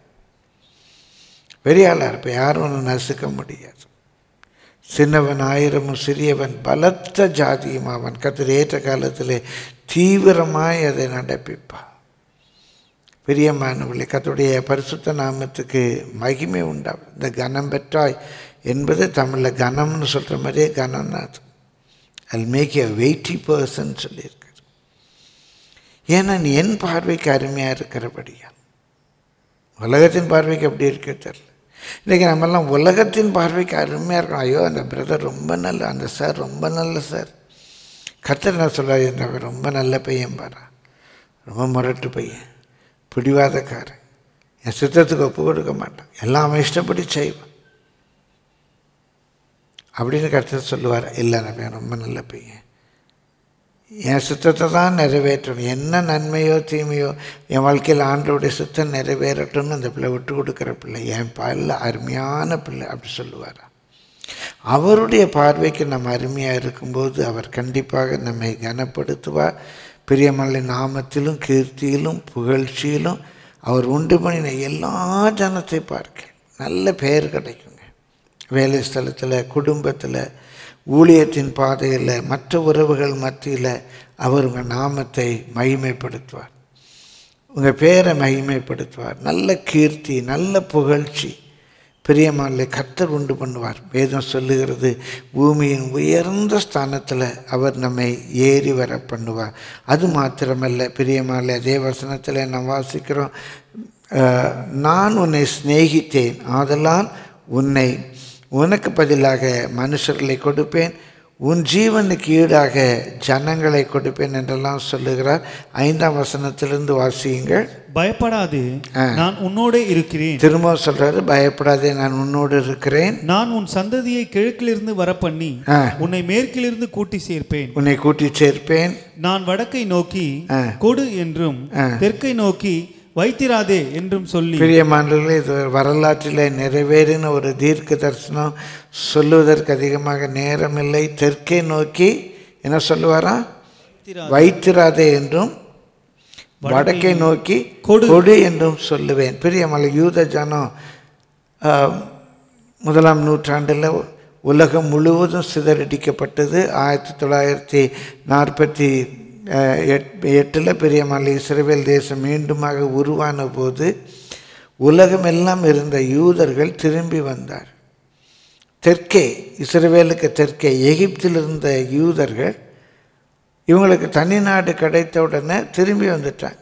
பெரிய ஆளாக இருப்பேன் யாரும் ஒன்று நசுக்க முடியாது சின்னவன் ஆயிரமும் சிறியவன் பலத்த ஜாதியும் அவன் கத்திர ஏற்ற காலத்தில் தீவிரமாய் அதை நடப்பிப்பான் பிரியமானவர்களே கத்துடைய பரிசுத்த நாமத்துக்கு மகிமை உண்டாகும் இந்த கனம் பெற்றாய் என்பது தமிழில் கனம்னு சொல்கிற மாதிரியே கனம் தான் அது I make a weighty person சொல்லியிருக்காரு ஏன்னா நீ என் பார்வைக்கு அருமையாக இருக்கிறபடியா உலகத்தின் பார்வைக்கு அப்படி இருக்க தெரியல இன்றைக்கி நம்மெல்லாம் உலகத்தின் பார்வைக்கு அருமையாக இருக்கணும் ஐயோ அந்த பிரதர் ரொம்ப நல்ல அந்த சார் ரொம்ப நல்ல சார் கத்தர் என்ன சொல்கிறார் இந்த ரொம்ப நல்ல பையன் பாரா ரொம்ப முரட்டு பையன் பிடிவாதக்காரன் என் சித்தத்துக்கு ஒப்பு கொடுக்க மாட்டான் எல்லாம் அவன் இஷ்டப்படி செய்வான் அப்படின்னு கருத்து சொல்லுவார் இல்லை நான் பையன் ரொம்ப நல்ல பையன் என் சித்தத்தை தான் நிறைவேற்றணும் என்ன நன்மையோ தீமையோ என் வாழ்க்கையில் ஆண்டோடைய சித்தம் நிறைவேறட்டும்னு அந்த பிள்ளை விட்டு கொடுக்குற பிள்ளை என் பாலில் அருமையான பிள்ளை அப்படி சொல்லுவார் அவருடைய பார்வைக்கு நம்ம அருமையாக இருக்கும்போது அவர் கண்டிப்பாக நம்மை கனப்படுத்துவார் பிரியமல்ல நாமத்திலும் கீர்த்தியிலும் புகழ்ச்சியிலும் அவர் உண்டு பண்ணின எல்லா ஜனத்தை பார்க்க நல்ல பெயர் கிடைக்குங்க வேலை ஸ்தலத்தில் குடும்பத்தில் ஊழியத்தின் பாதையில் மற்ற உறவுகள் மத்தியில் அவர் உங்கள் நாமத்தை மகிமைப்படுத்துவார் உங்கள் பேரை மகிமைப்படுத்துவார் நல்ல கீர்த்தி நல்ல புகழ்ச்சி பிரியமானலை கர்த்தர் உண்டு பண்ணுவார் வேதம் சொல்லுகிறது பூமியின் உயர்ந்த ஸ்தானத்தில் அவர் நம்மை ஏறி வர பண்ணுவார் அது மாத்திரமல்ல பிரியமானலை அதே வசனத்தில் நாம் வாசிக்கிறோம் நான் உன்னை சிநேகித்தேன் ஆதலால் உன்னை உனக்கு பதிலாக மனுஷர்களை கொடுப்பேன் உன் ஜீவனுக்கு ஈடாக ஜனங்களை கொடுப்பேன் என்றெல்லாம் சொல்லுகிறார் ஐந்தாம் வசனத்திலிருந்து வாசியுங்கள்
பயப்படாதே நான் உன்னோடே இருக்கிறேன்
திரும்ப சொல்றாரு பயப்படாதே நான் உன்னோடு இருக்கிறேன்
நான் உன் சந்ததியை கிழக்கிலிருந்து வரப்பண்ணி
ஆ.
உன்னை மேற்கிலிருந்து கூட்டி சேர்ப்பேன்
உன்னை கூட்டி சேர்ப்பேன்
நான் வடக்கை நோக்கி
ஆ.
கொடு என்றும் தெற்கை நோக்கி வைத்திராதே என்றும் சொல்லி
பிரியமானவர்களே இது வரலாற்றில் நிறைவேறின ஒரு தீர்க்க தரிசனம் சொல்லுவதற்கு அதிகமாக நேரமில்லை தெற்கை நோக்கி என்ன சொல்லுவாராம் வைத்திராதே என்றும் வடக்கை நோக்கி
கொடு.
கொடு என்றும் சொல்லுவேன் பிரியமலை யூத ஜனம் ஆ, முதலாம் நூற்றாண்டில் உலகம் முழுவதும் சிதறடிக்கப்பட்டது ஆயிரத்தி தொள்ளாயிரத்தி நாற்பத்தி எட்டில் பெரியமலை இஸ்ரேல் தேசம் மீண்டுமாக உருவான போது உலகமெல்லாம் இருந்த யூதர்கள் திரும்பி வந்தார் தெற்கே இஸ்ரவேலுக்கு தெற்கே எகிப்தில் இருந்த யூதர்கள் இவங்களுக்கு தனி நாடு கிடைத்த உடனே திரும்பி வந்துட்டாங்க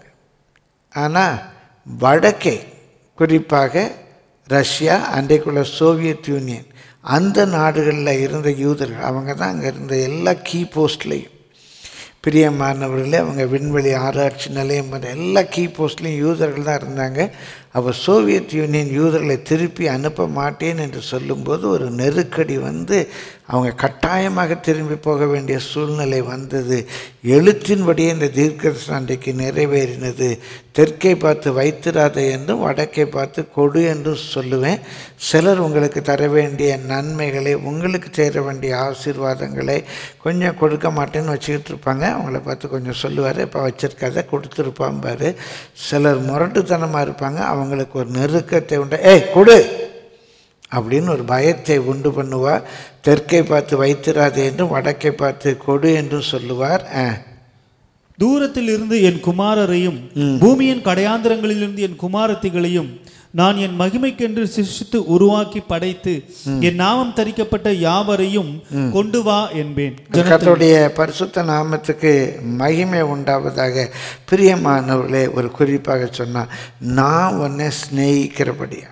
ஆனால் வடக்கே குறிப்பாக ரஷ்யா அன்றைக்குள்ள சோவியத் யூனியன் அந்த நாடுகளில் இருந்த யூதர்கள் அவங்க தான் அங்கே இருந்த எல்லா கீ போஸ்ட்லேயும் பிரியமானவர்களே அவங்க விண்வெளி ஆராய்ச்சி நிலையம் போன்ற எல்லா கீ போஸ்ட்லேயும் யூதர்கள் தான் இருந்தாங்க அவர் சோவியத் யூனியன் யூதர்களை திருப்பி அனுப்ப மாட்டேன் என்று சொல்லும்போது ஒரு நெருக்கடி வந்து அவங்க கட்டாயமாக திரும்பி போக வேண்டிய சூழ்நிலை வந்தது எழுத்தின்படியே இந்த தீர்க்கதரிசனம் அன்றைக்கு நிறைவேறினது தெற்கை பார்த்து வைத்திராத என்றும் வடக்கை பார்த்து கொடு என்றும் சொல்லுவேன் சிலர் உங்களுக்கு தர வேண்டிய நன்மைகளை உங்களுக்கு சேர வேண்டிய ஆசீர்வாதங்களை கொஞ்சம் கொடுக்க மாட்டேன்னு வச்சுக்கிட்டு இருப்பாங்க அவங்கள பார்த்து கொஞ்சம் சொல்லுவார் இப்போ வச்சிருக்காத கொடுத்துருப்பான் பாரு சிலர் முரட்டுத்தனமாக இருப்பாங்க அவங்களுக்கு ஒரு நெருக்கத்தை உண்டு ஏய் கொடு அப்படின்னு ஒரு பயத்தை உண்டு பண்ணுவார் தெற்கை பார்த்து வைத்திராதே என்றும் வடக்கை பார்த்து கொடு என்றும் சொல்லுவார் ஆ
தூரத்தில் இருந்து என் குமாரரையும் பூமியின் கடையாந்திரங்களிலிருந்து என் குமாரத்திகளையும் நான் என் மகிமைக்கென்று சிருஷ்டித்து உருவாக்கி படைத்து என் நாமம் தரிக்கப்பட்ட யாவரையும் கொண்டு வா என்பேன்
கர்த்தருடைய பரிசுத்த நாமத்துக்கு மகிமை உண்டாவதாக பிரியமானவர்களே ஒரு குறிப்பாக சொன்னால் நான் உன்னை சிநேகிக்கிறபடியா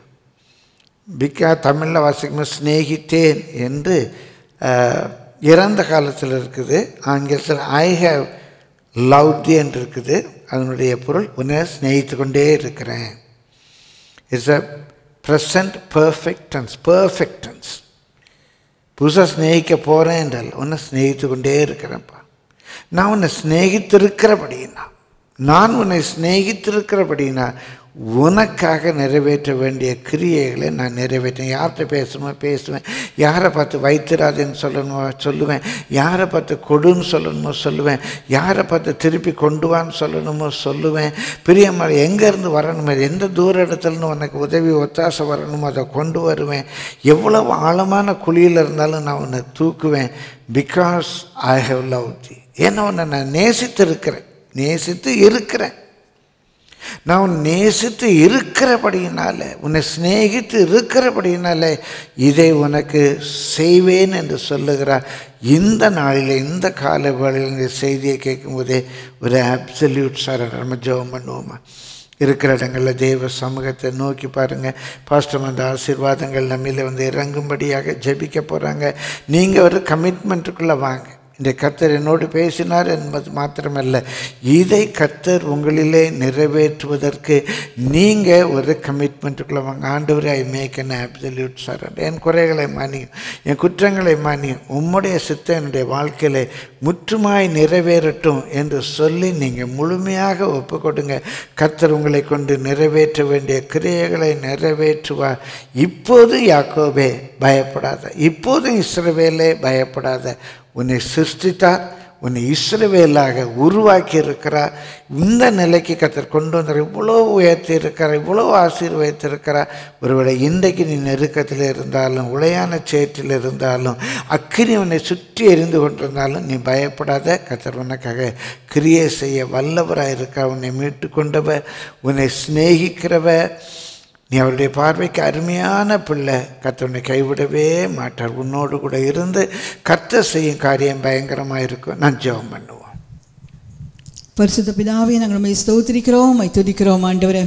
பிக்கா தமிழில் வாசிக்கும்போது சிநேகித்தேன் என்று அஹ், இறந்த காலத்தில் இருக்குது ஆங்கிலத்தில் ஐ ஹேவ் லவ் என்று இருக்குது அதனுடைய பொருள் உன்னை சிநேகித்து கொண்டே இருக்கிறேன் it's a present perfect tense perfect tense புதுசாக ஸ்நேகிக்க போகிறேன் என்றால் உன்னை ஸ்நேகித்து கொண்டே இருக்கிறேன்ப்பா நான் உன்னை ஸ்நேகித்திருக்கிறபடினா நான் உன்னை ஸ்நேகித்திருக்கிறபடினா உனக்காக நிறைவேற்ற வேண்டிய கிரியைகளை நான் நிறைவேற்றேன் யார்கிட்ட பேசணுமோ பேசுவேன் யாரை பார்த்து வைத்திராதுன்னு சொல்லணுமோ சொல்லுவேன் யாரை பார்த்து கொடுன்னு சொல்லணுமோ சொல்லுவேன் யாரை பார்த்து திருப்பி கொண்டு வான்னு சொல்லணுமோ சொல்லுவேன் பிரியமாக எங்கேருந்து வரணுமோ எந்த தூர இடத்துலன்னு உனக்கு உதவி ஒத்தாசை வரணுமோ அதை கொண்டு வருவேன் எவ்வளவு ஆழமான குழியில் இருந்தாலும் நான் உன்னை தூக்குவேன் because I have love the ஏன்னா உன்னை நான் நேசித்து இருக்கிறேன் நேசித்து இருக்கிறேன் நான் உன்னை நேசித்து இருக்கிறபடியினால உன்னை சிநேகித்து இருக்கிறபடியினால இதை உனக்கு செய்வேன் என்று சொல்லுகிறார் இந்த நாளில் இந்த கால வேளையில் இந்த செய்தியை கேட்கும்போதே ஒரு அப்சல்யூட் சார் நம்ம ஜெபம் பண்ணுவோமா இருக்கிற இடங்களில் தெய்வ சமூகத்தை நோக்கி பாருங்கள் பாஸ்டம் அந்த ஆசீர்வாதங்கள் நம்மில் வந்து இறங்கும்படியாக ஜெபிக்க போகிறாங்க நீங்கள் ஒரு கமிட்மெண்ட்டுக்குள்ளே வாங்க இந்த கத்தர் என்னோடு பேசினார் என்பது மாத்திரமல்ல இதை கத்தர் உங்களிலே நிறைவேற்றுவதற்கு நீங்கள் ஒரு கமிட்மெண்ட்டுக்குள்ளே வாங்க ஆண்டவரே I make an absolute surrender என் குறைகளை மானியும் என் குற்றங்களை மானியும் உம்முடைய சித்தம் என்னுடைய வாழ்க்கையில் முற்றுமாய் நிறைவேறட்டும் என்று சொல்லி நீங்கள் முழுமையாக ஒப்பு கொடுங்க கத்தர் உங்களை கொண்டு நிறைவேற்ற வேண்டிய கிரியைகளை நிறைவேற்றுவார் இப்போது யாக்கோபே பயப்படாத இப்போது இஸ்ரவேலே பயப்படாத உன்னை சிருஷ்டித்தார் உன்னை இஸ்ரவேலாக உருவாக்கி இருக்கிறார் இந்த நிலைக்கு கத்தர் கொண்டு வந்தார் இவ்வளோ உயர்த்தி இருக்கிறார் இவ்வளோ ஆசீர்வதித்திருக்கிறார் ஒருவேளை இன்றைக்கு நீ நெருக்கத்தில் இருந்தாலும் உளையான சேற்றில் இருந்தாலும் அக்கினி உன்னை சுற்றி எரிந்து கொண்டிருந்தாலும் நீ பயப்படாத கத்தர் உனக்காக கிரியை செய்ய வல்லவராக இருக்கா உன்னை மீட்டு கொண்டவர் உன்னை சிநேகிக்கிறவர் நீ அவருடைய பார்வைக்கு அருமையான பிள்ளை கர்த்தர் உன்னை கைவிடவே மாட்டார் உன்னோடு கூட இருந்து கர்த்தர் செய்யும் காரியம் பயங்கரமாக இருக்கும் நான் ஜெபம் பண்ணுவோம்
பரிசுத்த பிதாவே நாங்கள் உண்மை ஸ்தோத்திரிக்கிறோம் உம்மை துதிக்கிறோம் ஆண்டவரே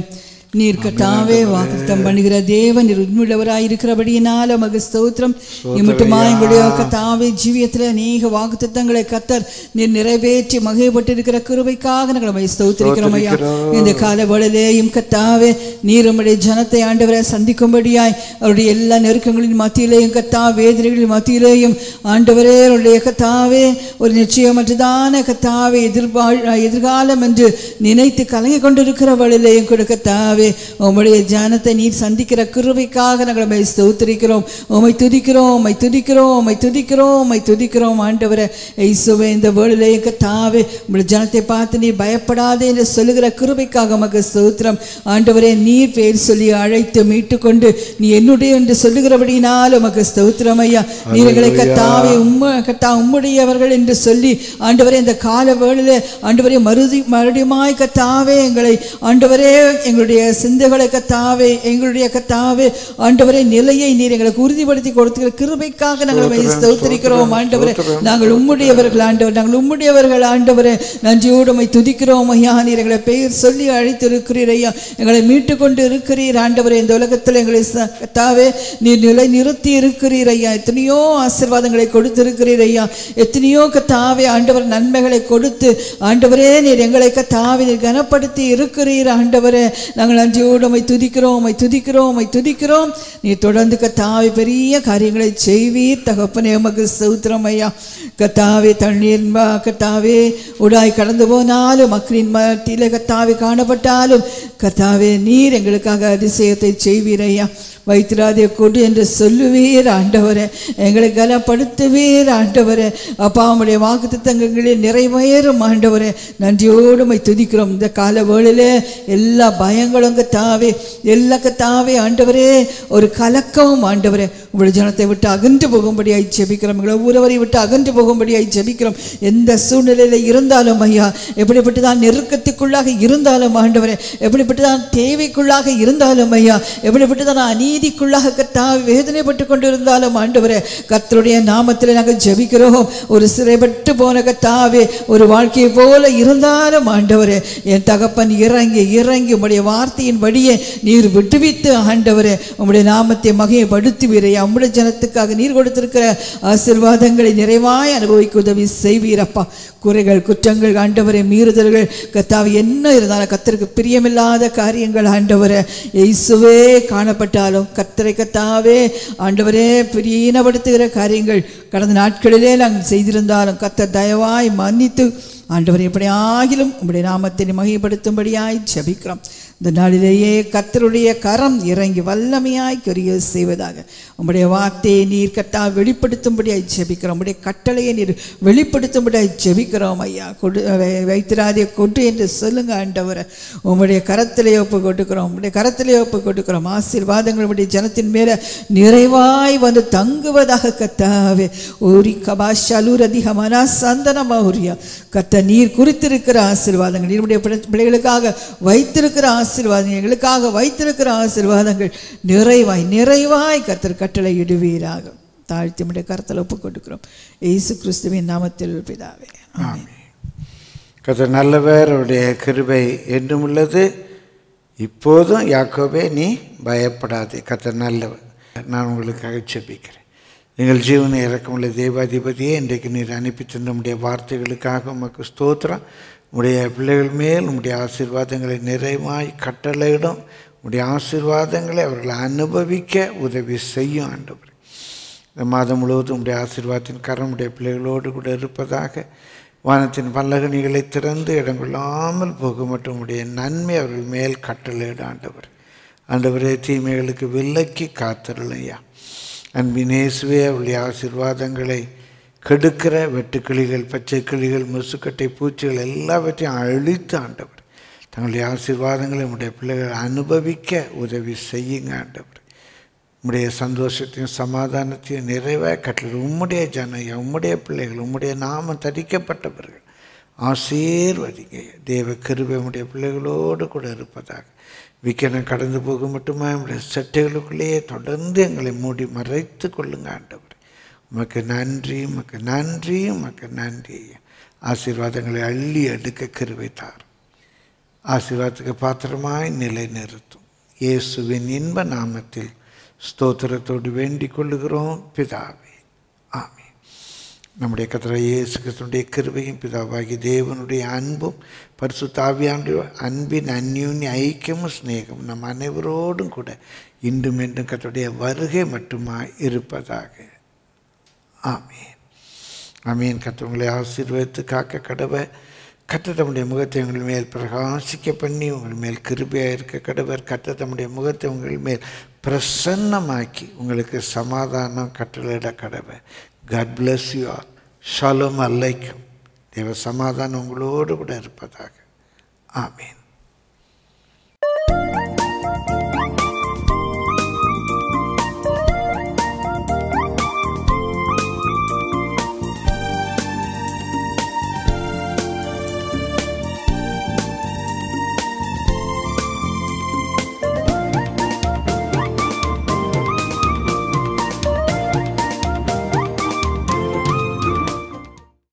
நீர் கத்தாவே வாக்குத்தம் பண்ணுகிற தேவன் நீர் உண்மையுள்ளவராய் இருக்கிறபடியினால மக ஸ்தோத்திரம் இம்மட்டுமா எங்களுடைய கத்தாவே ஜீவியத்தில் அநேக வாக்குத்தத்தங்களை கத்தர் நீர் நிறைவேற்றி மகிழ்பட்டிருக்கிற கிருபைக்காக நாங்கள் உம்மை ஸ்தோத்திரிக்கிறோம் ஐயா இந்த கால வேளையிலேயும் கத்தாவே நீர் உம்முடைய ஜனத்தை ஆண்டவரை சந்திக்கும்படியாய் அவருடைய எல்லா நெருக்கங்களின் மத்தியிலேயும் கத்தா வேதனைகளின் மத்தியிலேயும் ஆண்டவரே அவருடைய கத்தாவே ஒரு நிச்சயமற்றதான கத்தாவே எதிர்பாழ் எதிர்காலம் என்று நினைத்து கலங்கி கொண்டிருக்கிற வேளையிலேயும் கூட கத்தாவே உம்முடைய ஜனத்தை நீர் சந்திக்கிற கிருபைக்காக நாங்கள் உம்மை ஸ்தோத்திரிக்கிறோம் உம்மை துதிக்கிறோம் உம்மை துதிக்கிறோம் உம்மை துதிக்கிறோம் உம்மை துதிக்கிறோம் ஆண்டவரே இயேசுவே இந்த வேளையிலேயும் கத்தாவே உம்முடைய ஜனத்தை பார்த்து நீ பயப்படாதே என்று சொல்லுகிற கிருபைக்காக உமக்கு ஸ்தோத்திரம் ஆண்டவரே நீர் பேர் சொல்லி அழைத்து மீட்டுக்கொண்டு நீ என்னுடைய என்று சொல்லுகிறபடியினால் உமக்கு ஸ்தோத்திரம் ஐயா நீர்களை கத்தாவே உம்ம கத்தா உம்முடையவர்கள் என்று சொல்லி ஆண்டவரே இந்த கால வேளையிலே ஆண்டவரே மறுதி மறுபடியுமாய் கத்தாவே எங்களை ஆண்டவரே எங்களுடைய சிந்தைகளை கத்தாவே எங்களுடைய கத்தாவே ஆண்டவரே நிலையை நீர் எங்களுக்கு உறுதிப்படுத்தி கொடுத்துக்கிற கிருபைக்காக நாங்கள் உம்மை ஸ்தோத்திரிக்கிறோம் ஆண்டவரே நாங்கள் உம்முடையவர்கள் ஆண்டவர் நாங்கள் உம்முடையவர்கள் ஆண்டவரே நன்றியோடு உம்மை துதிக்கிறோம் ஐயா நீர் எங்களை பெயர் சொல்லி அழைத்திருக்கிறீர் ஐயா எங்களை மீட்டு கொண்டு இருக்கிறீர் ஆண்டவரே இந்த உலகத்தில் எங்களை ச- கத்தாவே நீர் நிலை நிறுத்தி இருக்கிறீர் ஐயா எத்தனையோ ஆசீர்வாதங்களை கொடுத்திருக்கிறீர் ஐயா எத்தனையோ கத்தாவே ஆண்டவர் நன்மைகளை கொடுத்து ஆண்டவரே நீர் எங்களை கத்தாவே நீர் கனப்படுத்தி இருக்கிறீர் ஆண்டவரே நாங்கள் நன்றியோடு உம்மை துதிக்கிறோம் உம்மை துதிக்கிறோம் உம்மை துதிக்கிறோம் நீ தொடர்ந்து கத்தாவே பெரிய காரியங்களை செய்வீர் தகப்பனே உமக்கு சௌத்திரம் ஐயா கத்தாவே தண்ணீர் ம- கத்தாவே உடாய் கடந்து போனாலும் மக்களின் மத்தியிலே கத்தாவே காணப்பட்டாலும் கத்தாவே நீர் எங்களுக்காக அதிசயத்தை செய்வீர் ஐயா வைத்திராதே கொடு என்று சொல்லுவீர் ஆண்டவரே எங்களை கனப்படுத்துவீர் ஆண்டவரே அப்பா உம்முடைய வாக்குத்தத்தங்களில் நிறைவேறும் ஆண்டவரே நன்றியோடு உம்மை துதிக்கிறோம் இந்த கால வேளையிலே எல்லா பயங்களும் கத்தாவே எல்லா கத்தாவே ஆண்டவரே ஒரு கலக்கமும் ஆண்டவரே உங்களுடைய ஜனத்தை விட்டு அகன்று போகும்படியாய் ஜெபிக்கிறோம் எங்களை ஒவ்வொருவரை விட்டு அகன்று போகும்படியாய் ஜெபிக்கிறோம் எந்த சூழ்நிலையில் இருந்தாலும் ஐயா எப்படிப்பட்டு தான் நெருக்கத்துக்குள்ளாக இருந்தாலும் ஆண்டவரே எப்படிப்பட்டு தான் தேவைக்குள்ளாக இருந்தாலும் ஐயா எப்படிப்பட்டு தான் அநீதிக்குள்ளாக கத்தா வேதனைப்பட்டு கொண்டிருந்தாலும் ஆண்டவரே கர்த்தருடைய நாமத்தில் நாங்கள் ஜெபிக்கிறோம் ஒரு சிறைப்பட்டு போன கத்தாவே ஒரு வாழ்க்கையை போல இருந்தாலும் ஆண்டவரே என் தகப்பன் இறங்கி இறங்கி உம்முடைய வார்த்தையின் வழியே நீர் விட்டுவித்து ஆண்டவரே உம்முடைய நாமத்தை மகையப்படுத்துவீரே உம்முடைய ஜனத்துக்காக நீர் கொடுத்திருக்கிற ஆசீர்வாதங்களை நிறைவாய் அனுபவிக்க உதவி செய்வீரப்பா குறைகள் குற்றங்கள் ஆண்டவரே மீறுதல்கள் கத்தாவே என்ன இருந்தாலும் கத்தருக்கு பிரியமில்லாத காரியங்கள் ஆண்டவரே இயேசுவே காணப்பட்டாலும் கத்தரை கத்தாவே ஆண்டவரே பிரியனப்படுத்துகிற காரியங்கள் கடந்த நாட்களிலே நாங்கள் செய்திருந்தாலும் கத்தர் தயவாய் மன்னித்து ஆண்டவர் எப்படி ஆகிலும் உம்முடைய நாமத்தை மகிமைப்படுத்தும்படியாய் ஜெபிக்கிறோம் இந்த நாளிலேயே கர்த்தருடைய கரம் இறங்கி வல்லமையாய் கரிய செய்வதாக உம்முடைய வார்த்தையை நீர் கத்தா வெளிப்படுத்தும்படியாய் ஜெபிக்கிறோம் உம்முடைய கட்டளையை நீர் வெளிப்படுத்தும்படியாய் ஜெபிக்கிறோம் ஐயா கொடு வை- வைத்திராதே கொடு என்று சொல்லுங்க ஆண்டவரை உம்முடைய கரத்திலே ஒப்பு கொடுக்கிறோம் உம்முடைய கரத்திலே ஒப்பு கொடுக்கிறோம் ஆசீர்வாதங்கள் உம்முடைய ஜனத்தின் மேல நிறைவாய் வந்து தங்குவதாக கத்தாவே ஓரி கபாஷலூரதி ஹமனா சந்தன மௌரியா கத்த நீர் குறித்திருக்கிற ஆசீர்வாதங்கள் நீருடைய பிள்ளைகளுக்காக வைத்திருக்கிற ஆசீர்வாதங்கள் எங்களுக்காக வைத்திருக்கிற ஆசீர்வாதங்கள் நிறைவாய் நிறைவாய் கத்தர் கட்டளை இடுவீராக தாழ்த்தி உடைய கருத்தில் ஒப்பு கொடுக்கிறோம் இயேசு கிறிஸ்துவின் நாமத்தில் பிதாவே ஆமென்.
கர்த்தர் நல்லவர் அவருடைய கிருபை என்றும் உள்ளது இப்போதும் யாக்கோபே நீ பயப்படாதே கர்த்தர் நல்லவர் நான் உங்களுக்காக செபிக்கிறேன் எங்கள் ஜீவனை இறக்கமுள்ள தேவாதிபதியே இன்றைக்கு நீர் அனுப்பி தந்த உம்முடைய வார்த்தைகளுக்காக உமக்கு ஸ்தோத்திரம் உம்முடைய பிள்ளைகள் மேல் உம்முடைய ஆசீர்வாதங்களை நிறைவாய் கட்டளையிடும் உம்முடைய ஆசீர்வாதங்களை அவர்கள் அனுபவிக்க உதவி செய்யும் ஆண்டவர் இந்த மாதம் முழுவதும் உடைய ஆசீர்வாதத்தின் கரம் உடைய பிள்ளைகளோடு கூட இருப்பதாக வானத்தின் பல்லகனிகளை திறந்து இடங்கொள்ளாமல் போக மற்றும் உடைய நன்மை அவர்கள் மேல் கட்டளையிட ஆண்டவர் ஆண்டவரே தீமைகளுக்கு விலக்கி காத்தருளையா அன்பினேசுவே அவருடைய ஆசீர்வாதங்களை கெடுக்கிற வெட்டுக்கிளிகள் பச்சை கிளிகள் முசுக்கட்டை பூச்சிகள் எல்லாவற்றையும் அழித்து ஆண்டவர் தங்களுடைய ஆசீர்வாதங்களை உடைய பிள்ளைகள் அனுபவிக்க உதவி செய்யுங்க ஆண்டவர் உம்முடைய சந்தோஷத்தையும் சமாதானத்தையும் நிறைவாக கட்டளை உம்முடைய ஜனம் உம்முடைய பிள்ளைகள் உம்முடைய நாமம் தரிக்கப்பட்டவர்கள் ஆசீர்வதிங்க தேவ கிருபை உம்முடைய பிள்ளைகளோடு கூட இருப்பதாக விக்கனம் கடந்து போக மட்டுமா உம்முடைய சட்டைகளுக்குள்ளேயே தொடர்ந்து எங்களை மூடி மறைத்து கொள்ளுங்க ஆண்டவர் உமக்கு நன்றி உமக்கு நன்றி உமக்கு நன்றி ஆசீர்வாதங்களை அள்ளி எடுக்க கிருபை தார் ஆசீர்வாதத்துக்கு பாத்திரமாய் நிலை நிறுத்தும் இயேசுவின் இன்ப நாமத்தில் ஸ்தோத்திரத்தோடு வேண்டிக் கொள்ளுகிறோம் பிதாவே ஆமென் நம்முடைய கத்தரை இயேசு கிறிஸ்துடைய கிருபையும் பிதாவாகி தேவனுடைய அன்பும் பரிசுத்தாவியானுடைய அன்பின் அந்யூன்ய ஐக்கியமும் சிநேகம் நம் அனைவரோடும் கூட இன்றும் என்றும் கத்தருடைய வருகை மட்டுமாய் இருப்பதாக ஆமீன் ஆமீன் கத்தவங்களை ஆசீர்வதித்து காக்க கடவை கத்த தம்முடைய முகத்தை உங்கள் மேல் பிரகாசிக்க பண்ணி உங்கள் மேல் கிருபையாக இருக்க கடவர் கத்த தம்முடைய முகத்தை உங்கள் மேல் பிரசன்னமாக்கி உங்களுக்கு சமாதானம் கட்டளையிட கடவை காட் பிளஸ் யூ ஆல் ஷாலும் அல்லைக்கும் தேவ சமாதானம் உங்களோடு கூட இருப்பதாக ஆமீன்